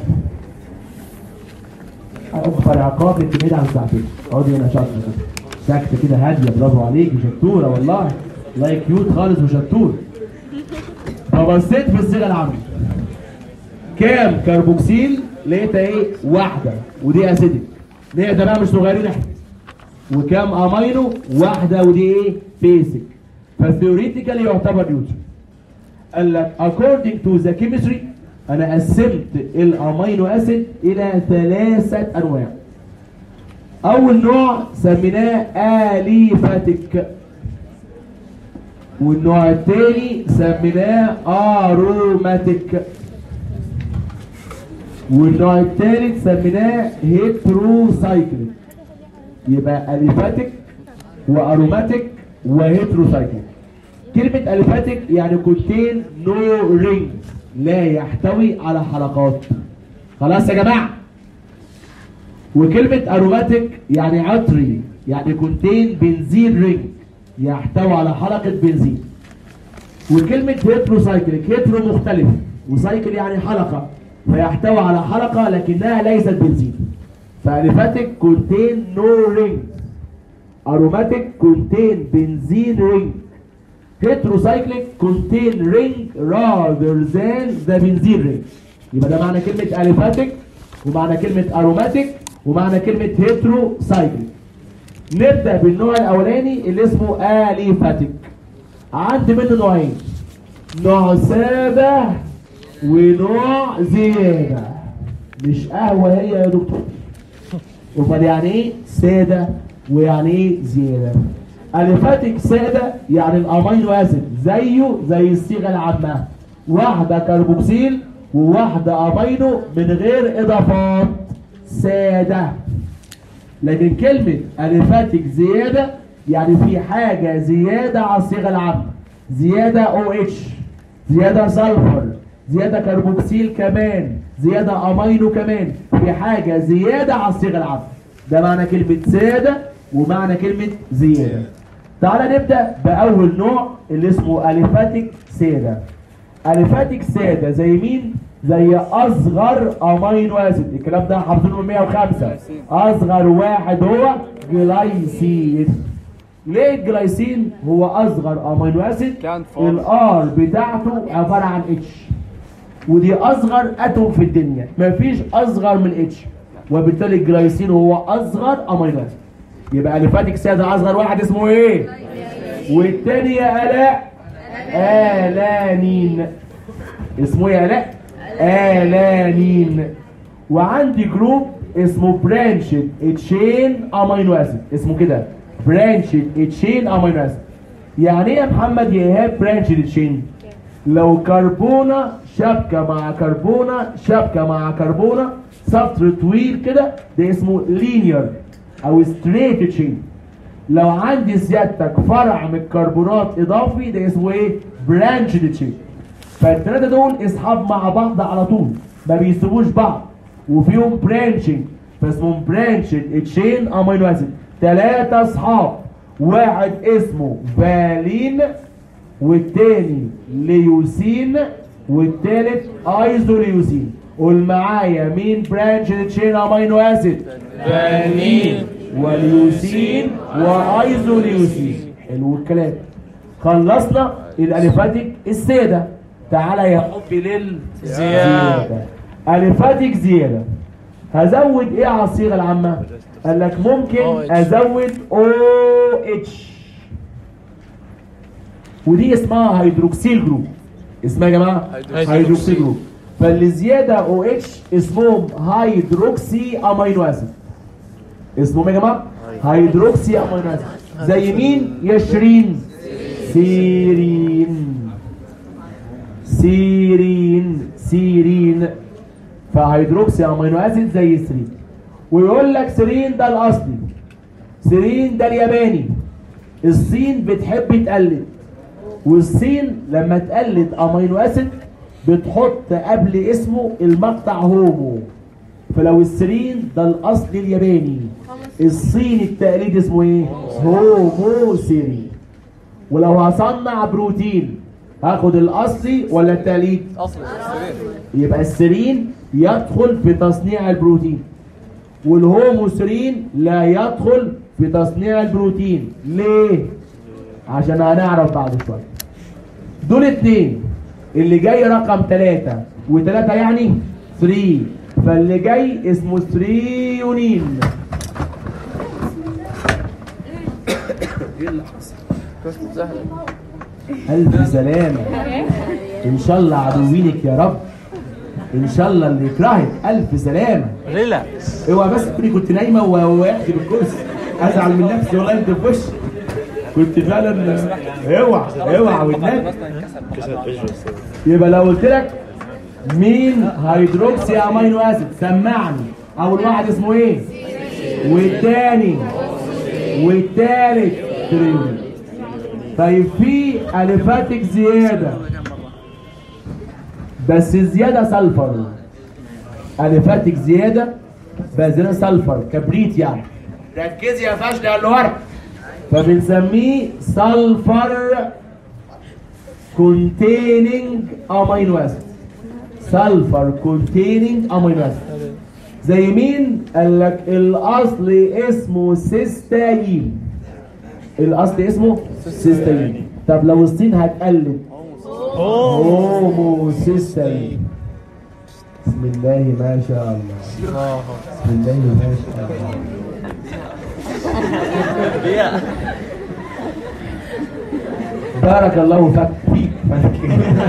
اكبر عقاب انت بعيد عن ساعتين اقعدي هنا شاطرة كده ساكتة كده هادية برافو عليكي شطورة والله الله كيوت خالص وشطور فبصيت في الصيغة العامة كام كربوكسيل لقيتها ايه واحدة ودي اسيدك نقدر بقى مش صغيرين احنا وكام امينو واحده ودي ايه بيسك فالثيوريتيكال يعتبر نيوترال قال لك according to the chemistry انا قسمت الامينو اسيد الى ثلاثه انواع اول نوع سميناه اليفاتيك والنوع الثاني سميناه اروماتيك والنوع الثالث سميناه هيتروسايكليك يبقى اليفاتيك واروماتيك وهيتروسايكليك كلمة اليفاتيك يعني كونتين نو رينج لا يحتوي على حلقات خلاص يا جماعة وكلمة اروماتيك يعني عطري يعني كونتين بنزين رينج يحتوي على حلقة بنزين وكلمة هيتروسايكليك هيترو مختلف وسايكل يعني حلقة فيحتوي على حلقة لكنها ليست بنزين فاليفاتيك كونتين نو رينج اروماتيك كونتين بنزين رينج هيتروسايكليك كونتين رينج rather than the بنزين رينج يبقى ده معنى كلمة اليفاتيك ومعنى كلمة اروماتيك ومعنى كلمة هيتروسايكليك نبدأ بالنوع الأولاني اللي اسمه اليفاتيك عندي منه نوعين نوع سادة ونوع زيادة مش قهوة هي يا دكتور امال يعني ايه سادة ويعني ايه زيادة اليفاتيك سادة يعني الامينو اسيد زيه زي الصيغة العامة واحدة كربوكسيل وواحدة امينو من غير اضافات سادة لكن كلمة اليفاتيك زيادة يعني في حاجة زيادة على الصيغة العامة زيادة او اتش زيادة سلفر زياده كربوكسيل كمان زياده امينو كمان في حاجه زياده على الصيغه العامه ده معنى كلمه ساده ومعنى كلمه زياده تعالى نبدا باول نوع اللي اسمه اليفاتيك ساده اليفاتيك ساده زي مين زي اصغر امينو اسيد الكلام ده حافظينه من 105 اصغر واحد هو جلايسين ليه الجلايسين هو اصغر امينو اسيد كان فاضي. الار بتاعته عباره عن اتش ودي اصغر اتوم في الدنيا مفيش اصغر من اتش وبالتالي الجلايسين هو اصغر امينو اسيد يبقى اليفاتيك ساده اصغر واحد اسمه ايه والتاني يا الاء الانين اسمه ايه يا الاء الانين وعندي جروب اسمه برانشد تشين امينو اسيد اسمه كده برانشد تشين امينو اسيد يعني ايه يا محمد يا ايهاب برانشد تشين لو كربونه شبكه مع كربونه شبكه مع كربونه سطر طويل كده ده اسمه لينير او ستريت تشين لو عندي سيادتك فرع من الكربونات اضافي ده اسمه ايه برانشد تشين فالثلاثه دول اصحاب مع بعض على طول ما بيسيبوش بعض وفيهم برانشنج فاسمهم برانشد تشين امينو اسيد ثلاثه اصحاب واحد اسمه فالين والتاني ليوسين والتالت ايزوليوسين قول معايا مين برانشد تشين امينو اسيد فالين وليوسين وايزوليوسين حلو الكلام خلصنا الاليفاتيك الساده تعالى يا حبي لل زيادة. اليفاتيك زياده هزود ايه على الصيغه العامه قال لك ممكن OH. ازود او اتش ودي اسمها هيدروكسيل جروب اسمها يا جماعه هيدروكسيل. هيدروكسيل جروب فاللي زياده او اتش اسمهم هيدروكسي امينو اسيد اسمهم يا جماعه هيدروكسي امينو اسيد زي مين يا شيرين سيرين سيرين سيرين فهيدروكسي امينو اسيد زي السيرين ويقول لك سيرين ده الاصلي سيرين ده الياباني الصين بتحب تقلد والصين لما تقلد امينو اسيد بتحط قبل اسمه المقطع هومو فلو السيرين ده الاصل الياباني الصين التقليد اسمه ايه هومو سيرين ولو هصنع بروتين هاخد الاصلي ولا التقليد اصل السرير يبقى السيرين يدخل في تصنيع البروتين والهوموسيرين لا يدخل في تصنيع البروتين ليه عشان هنعرف بعد شويه دول اتنين اللي جاي رقم ثلاثة وثلاثة يعني 3 فاللي جاي اسمه ثريونين ألف سلامة إن شاء الله عدوينك يا رب إن شاء الله اللي يكرهك ألف سلامة ريلاكس اوعى بس تكوني كنت نايمه ووقعت بالكرسي ازعل من نفسي والله انت في وشي كنت فعلا اوعى اوعى والنبي يبقى لو قلت لك مين هيدروكسي امينو اسيد سمعني اول واحد اسمه ايه والتاني والتالت تريون طيب في اليفاتيك زياده بس الزياده سلفر اليفاتيك زياده بازنا سلفر كبريت يعني ركزي يا فاشله يا اللي ورا فبنسميه سلفر containing امينو اسيد سلفر containing امينو اسيد زي مين قال لك الاصل اسمه سيستاين الاصل اسمه سيستاين طب لو الصين هتقلد هوموسيستاين بسم الله ما شاء الله بسم الله ما شاء الله بارك الله فك فيك فك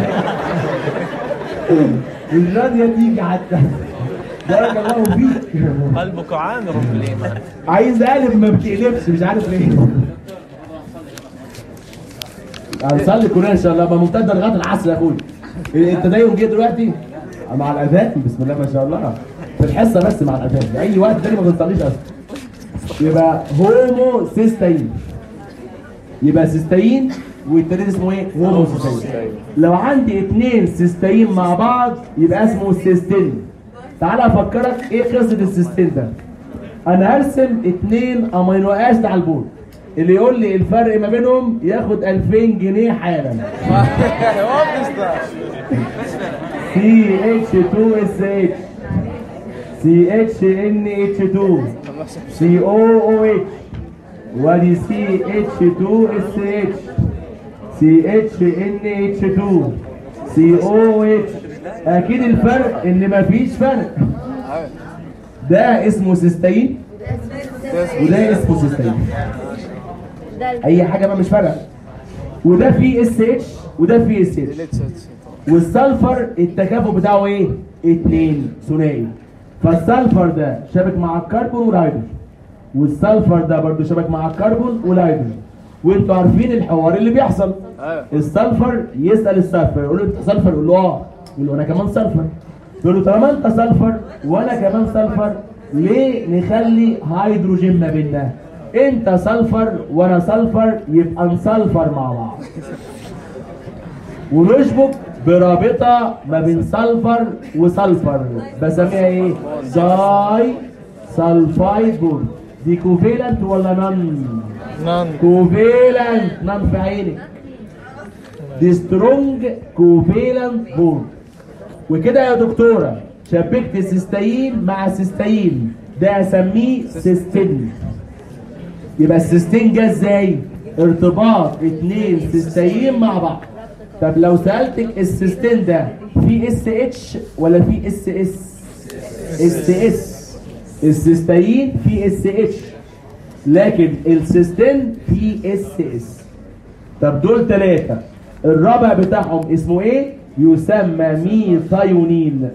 مش راضية تيجي حتى بارك الله فيك قلبك عامر بالايمان عايز اقلب ما بتقلبش مش عارف ليه هنصلي كلنا ان شاء الله بقى ممتد لغايه العصر يا اخويا التدين جه دلوقتي مع الاذان بسم الله ما شاء الله في الحصه بس مع الاذان اي وقت تاني ما بنصليش اصلا يبقى هومو سيستاين يبقى سيستاين والتالت اسمه ايه هوموسيستين لو عندي اتنين سيستين مع بعض يبقى اسمه سيستين تعال افكرك ايه قصه السيستين ده انا هرسم اتنين امينو اسيد على البورد اللي يقول لي الفرق ما بينهم ياخد 2000 جنيه حالا سي اتش 2 اس اتش سي اتش ان اتش 2 سي او او اتش وادي سي اتش 2 اس اتش سي اتش ان اتش 2 سي او اتش اكيد الفرق ان مفيش فرق ده اسمه سيستين وده اسمه سيستين اي حاجه بقى مش فارقه وده فيه اس اتش وده فيه اس اتش والسلفر التكافؤ بتاعه ايه؟ اتنين ثنائي فالسلفر ده شابك مع الكربون والهيدروجين والسلفر ده برضو شابك مع الكربون والهيدروجين وانتوا عارفين الحوار اللي بيحصل السلفر يسال السلفر يقول له انت سلفر يقول له اه يقول له انا كمان سلفر يقول له طالما انت سلفر وانا كمان سلفر ليه نخلي هيدروجين ما بيننا انت سلفر وانا سلفر يبقى نسلفر مع بعض ونشبك برابطه ما بين سلفر وسلفر بسميها ايه؟ داي سلفايد بوند دي كوفيلنت ولا نون؟ نان كوفيلنت نون في عينك دي سترونج كوفيلنت بوند وكده يا دكتوره شبكت سيستين مع سيستين ده اسميه سيستين يبقى السيستين جه ازاي؟ ارتباط اتنين سيستين مع بعض طب لو سألتك السيستين ده فيه اس اتش ولا فيه اس اس؟ اس اس السيستين فيه اس اتش لكن السيستين فيه اس اس طب دول ثلاثة الرابع بتاعهم اسمه ايه؟ يسمى ميثايونين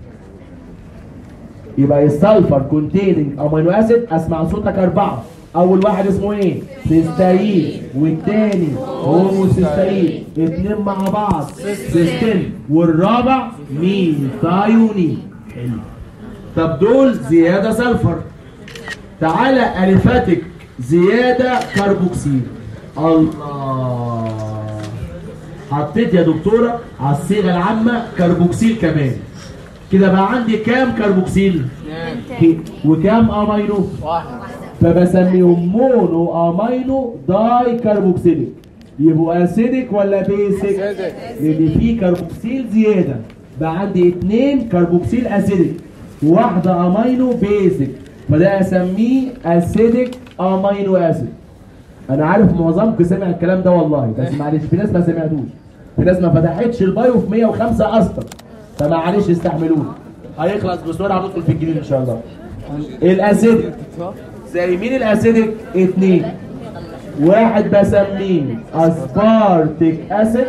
يبقى السلفر كونتيننج امينو اسيد اسمع صوتك اربعه اول واحد اسمه ايه سيستاين والتاني هوموسيستاين اتنين مع بعض سيستين والرابع ميثايونين حلو. طب دول زياده سلفر تعالى اليفاتيك زياده كربوكسيل الله حطيت يا دكتوره على الصيغه العامه كربوكسيل كمان كده بقى عندي كام كربوكسيل وكام امينو واحد فبسميهم مونو امينو داي كربوكسيليك يبقوا اسيدك ولا بيسك لان في كربوكسيل زياده بقى عندي اتنين كربوكسيل اسيدك واحده امينو بيسك فده اسميه اسيدك امينو اسيد انا عارف معظمكم سمع الكلام ده والله بس معلش في ناس ما سمعتوش في ناس ما فتحتش البايو في 105 اصلا فمعلش استحملوني هيخلص بسرعه ندخل في الجديد ان شاء الله الاسيدك زي مين الاسيدك اتنين واحد بسميه اسبارتيك اسيد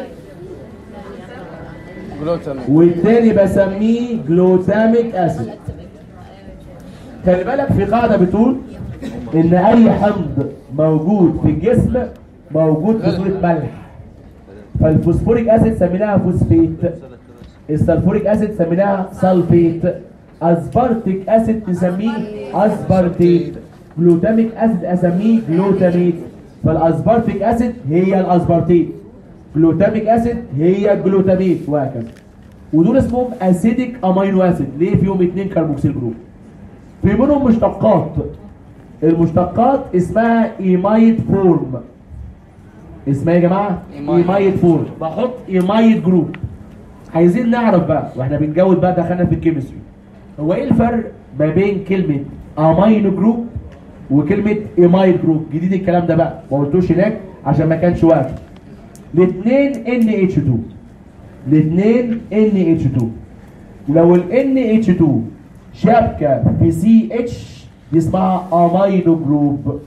جلوتامين والتاني بسميه جلوتاميك اسيد خلي بالك في قاعده بتقول ان اي حمض موجود في الجسم موجود في صوره ملح فالفوسفوريك اسيد سميناها فوسفيت السلفوريك اسيد سميناها سلفيت اسبارتيك اسيد نسميه اسبارتيت جلوتاميك اسيد اسميه جلوتاميت فالاسبارتيك اسيد هي الاسبارتيت جلوتاميك اسيد هي الجلوتاميت وهكذا ودول اسمهم اسيديك امينو اسيد ليه فيهم اتنين كربوكسيل جروب في منهم مشتقات المشتقات اسمها ايمايد فورم اسمها يا جماعه إيمايد. ايمايد فورم بحط ايمايد جروب عايزين نعرف بقى واحنا بنجود بقى دخلنا في الكيمستري هو ايه الفرق ما بين كلمه امينو جروب وكلمه ايمايد جروب جديد الكلام ده بقى ما قلتوش هناك عشان ما كانش وقت الاثنين ان اتش 2 الاثنين ان اتش 2 لو ال ان اتش 2 شابكه في سي اتش دي اسمها امينو جروب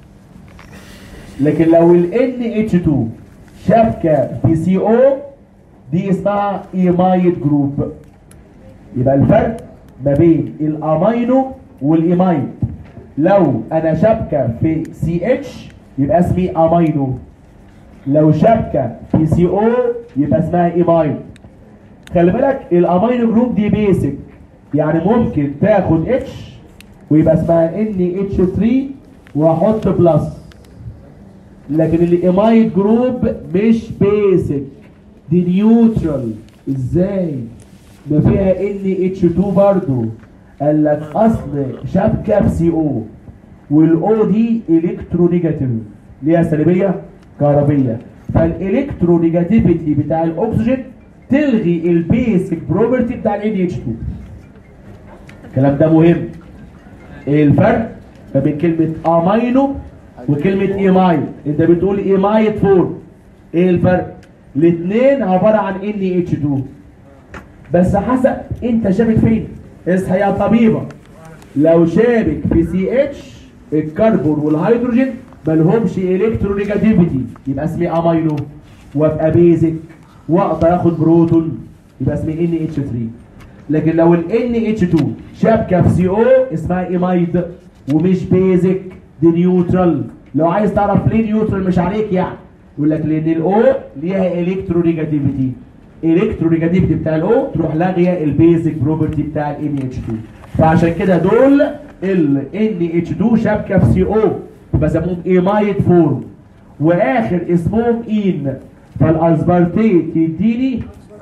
لكن لو ال NH2 شابكه في سي او دي اسمها ايمايد جروب يبقى الفرق ما بين الامينو والايمايد لو انا شابكه في سي اتش يبقى اسمي امينو لو شابكه في سي او يبقى اسمها ايمايد خلي بالك الامينو جروب دي بيسك يعني ممكن تاخد اتش ويبقى اسمها ان اتش 3 واحط بلس لكن الايمايد جروب مش بيسك دي نيوترال ازاي ما فيها ان اتش 2 برضه قال لك اصل شبكه في سي او والاو دي الكترونيجاتيف ليها سلبيه كهربيه فالالكترونيجاتيفيتي بتاع الاكسجين تلغي البيسك بروبرتي بتاع الان اتش 2 الكلام ده مهم ايه الفرق ما بين كلمه امينو وكلمه ايمايد انت بتقول ايمايد فورم ايه الفرق الاثنين عباره عن ان اتش 2 بس حسب انت شابك فين اصحى يا طبيبه لو شابك في سي اتش الكربون والهيدروجين مالهمش الكترونيجاتيفيتي يبقى اسمي امينو وابقى بيزك واقدر اخد بروتون يبقى اسمي ان اتش 3 لكن لو ال ان اتش 2 شابكه في سي او اسمها ايمايد ومش بيزك دي نيوترال لو عايز تعرف ليه نيوترال مش عليك يعني يقول لك لان الاو ليها الكترونيجاتيفيتي الكترونيجاتيفيتي بتاع الاو تروح لاغيه البيزك بروبرتي بتاع الان اتش 2 فعشان كده دول ال ان اتش 2 شابكه في سي او بسموهم ايمايد فورم واخر اسمهم ان فالاسبرتيت يديني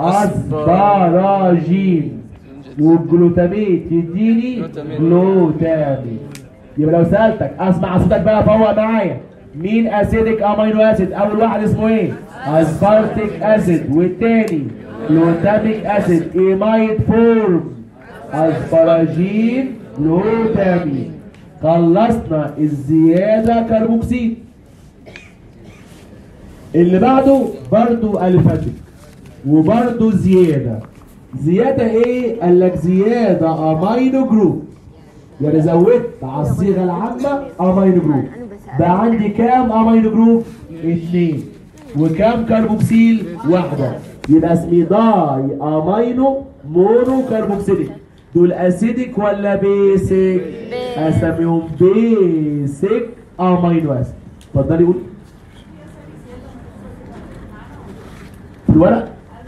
اسبراجين والجلوتاميت يديني جلوتاميت يبقى لو سالتك اسمع صوتك بقى فوق معايا مين اسيدك امينو اسيد اول واحد اسمه ايه اسبارتيك اسيد والتاني جلوتاميك اسيد ايمايد فورم اسبراجين جلوتامين خلصنا الزياده كربوكسيد اللي بعده برضو الفاتيك وبرضو زياده زياده ايه قال لك زياده امينو جروب يعني زودت على الصيغه العامه امينو جروب بقى عندي كام امينو جروب اثنين وكام كربوكسيل واحده يبقى اسمي داي امينو مونو كربوكسيليك دول اسيدك ولا بيسك اسميهم بيسك امينو اسيد اتفضلي قولي في الورق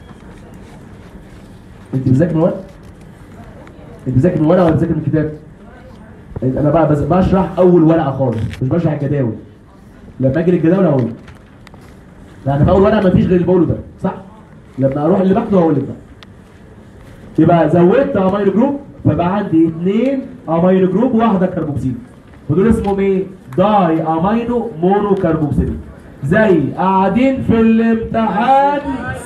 انت بتذاكر من الورق انت بتذاكر من الورق ولا بتذاكر من الكتاب انا بقى بس بشرح اول ورقه خالص مش بشرح الجداول لما اجي للجداول هقول لك يعني في اول ورقه مفيش غير اللي بقوله ده صح لما اروح اللي بعده هقول لك بقى يبقى زودت امينو جروب فبقى عندي اثنين امينو جروب وواحده كربوكسيل ودول اسمهم ايه داي امينو مونو كربوكسيل زي قاعدين في الامتحان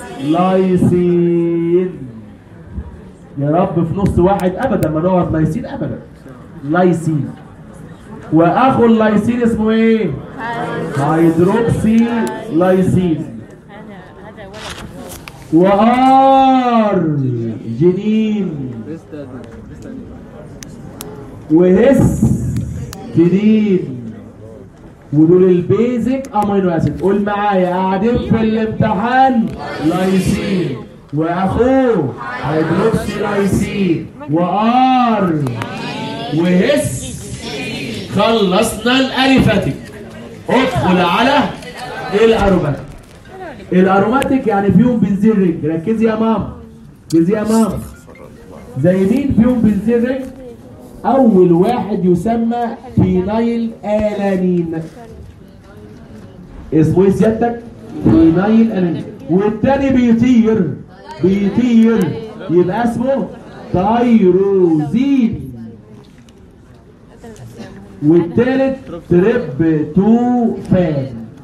لايسين يا رب في نص واحد ابدا ما نقعد لايسين ابدا لايسين واخو اللايسين اسمه ايه هيدروكسي لايسين وار جنين وهستidine ودول البيزك امينو اسيد قول معايا قاعدين في الامتحان لايسين واخوه هيدروكسي لايسين وار وهس خلصنا الاريفاتيك ادخل على الاروماتيك الاروماتيك يعني فيهم بنزين رينج ركزي يا ماما ركزي يا ماما زي مين فيهم بنزين رينج اول واحد يسمى فينايل الانين اسمه ايه سيادتك فينايل الانين والتاني بيطير بيطير يبقى اسمه تايروزين والتالت تريبتوفان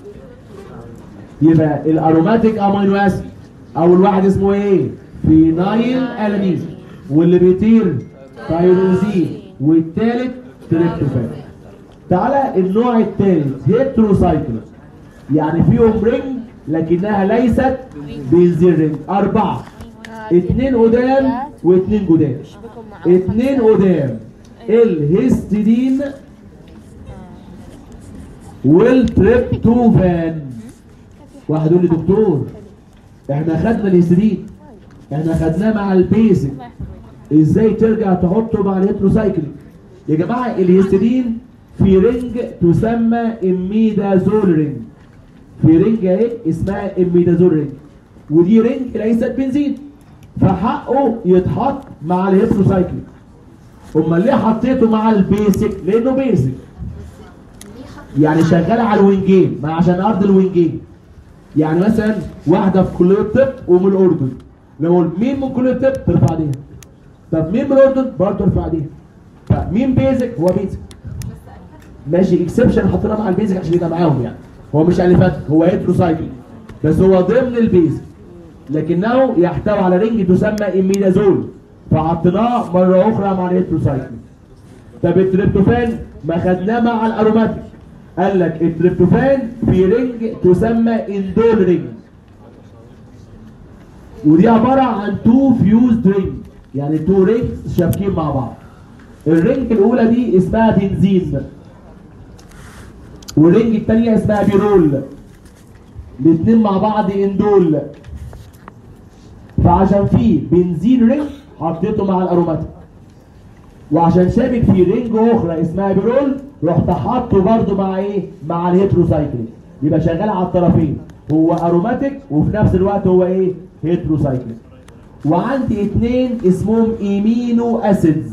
يبقى الاروماتيك امينو اسيد اول واحد اسمه ايه فينايل الانين واللي بيطير تايروزين والتالت تريبتوفان تعالى النوع الثالث هيتروسايكل يعني فيهم رينج لكنها ليست بنزين رينج اربعه اتنين قدام واتنين جداد اتنين قدام الهستidine والتريبتوفان واحد يقول لي دكتور احنا خدنا الهستidine احنا خدناه مع البيزك ازاي ترجع تحطه مع الهيتروسايكلينج يا جماعه الهستidine في رينج تسمى اميدازول رينج في رينج اهي اسمها اميدازول رينج ودي رينج ليست بنزين فحقه يتحط مع الهيتروسايكلينج امال ليه حطيته مع البيسك لانه بيسك يعني شغاله على الوينجين ما عشان ارض الوينجين يعني مثلا واحده في كليه الطب ومن الاردن لو أقول مين من كليه الطب ترفع ايديها طب مين من الاردن برضه ترفع ايديها طب مين بيزك هو بيزك ماشي اكسبشن حطيناه مع البيزك عشان يبقى معاهم يعني هو مش الفات هو هيتروسايكل بس هو ضمن البيزك لكنه يحتوي على رينج تسمى اميدازول فحطيناه مره اخرى مع الهيتروسايكل طب التريبتوفان ما خدناه مع الاروماتيك قال لك التريبتوفان في رينج تسمى اندول رينج ودي عباره عن تو فيوزد رينج يعني تو رينجز شابكين مع بعض الرينج الاولى دي اسمها بنزين والرينج الثانيه اسمها بيرول الاثنين مع بعض اندول فعشان في بنزين رينج حطيته مع الاروماتيك وعشان شابك في رينج اخرى اسمها بيرول رحت حاطه برده مع ايه مع الهيتروسايكلين يبقى شغال على الطرفين هو اروماتيك وفي نفس الوقت هو ايه هيتروسايكلين وعندي اتنين اسمهم ايمينو اسيدز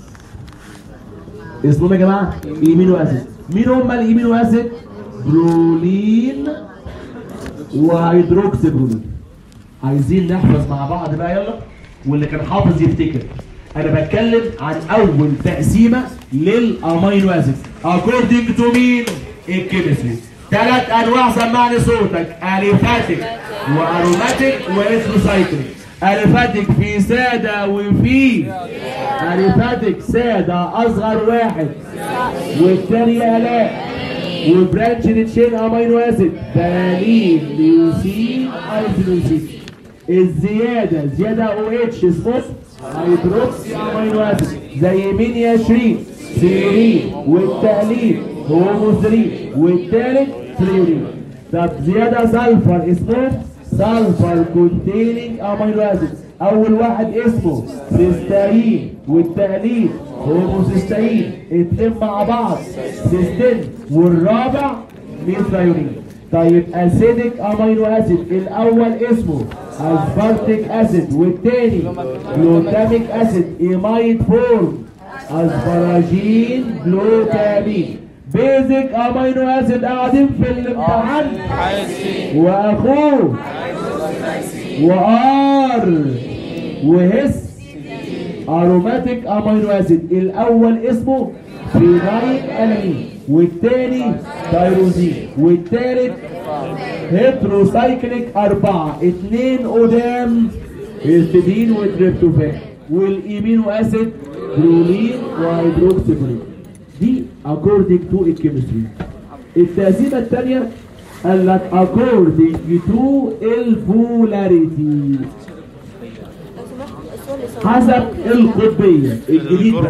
اسمهم يا جماعه ايمينو اسيد مين هم الايمينو اسيد برولين وهيدروكسي برولين عايزين نحفظ مع بعض بقى يلا واللي كان حافظ يفتكر انا بتكلم عن اول تقسيمه للامينو اسيد اكوردنج تو مين الكيمستري ثلاث انواع سمعني صوتك اليفاتيك واروماتيك واريثروسايكليك اليفاتيك في ساده وفي اليفاتيك ساده اصغر واحد والثاني الاء وبرانش تشين امينو اسيد فالين ليوسين ايزولوسين الزياده زياده او اتش اسمه هيدروكسي امينو اسيد زي مين يا شريف سيرين والتقليد هوموسرين والتالت تريورين طب زياده سلفر اسمه سلفر كونتيننج امينو اسيد اول واحد اسمه سيستاين والتقليد هوموسيستاين اتنين مع بعض سيستين والرابع ميثايونين طيب اسيدك امينو اسيد الاول اسمه اسبارتيك اسيد والتاني جلوتاميك اسيد ايمايد فورم اسبراجين جلوتامين بيزك امينو اسيد قاعدين في الامتحان واخوه وار وهس اروماتيك امينو اسيد الاول اسمه فينايل الانين والتاني تايروزين والتالت هيتروسايكليك أربعة اتنين قدام هيستidine والتريبتوفان والإيمينو أسيد برولين وهيدروكسيبرين دي according to الكيمستري التقسيمة التانية قال لك according to البولاريتي حسب القطبية الجديد بقى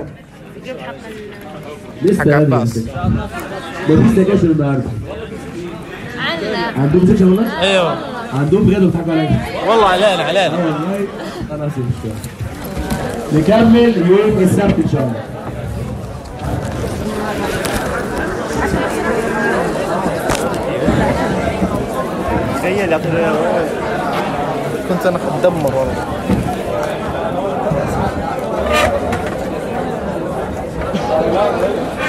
لسه حاج يعني عباس. مفيش تكاسل النهارده عندنا عندهم سكشن والله؟ ايوه عندهم بجد بيضحكوا عليا والله علينا اه علينا والله انا اسف مش فاهم. نكمل يوم السبت ان شاء الله تخيل يا اخي كنت انا اتدمر والله اه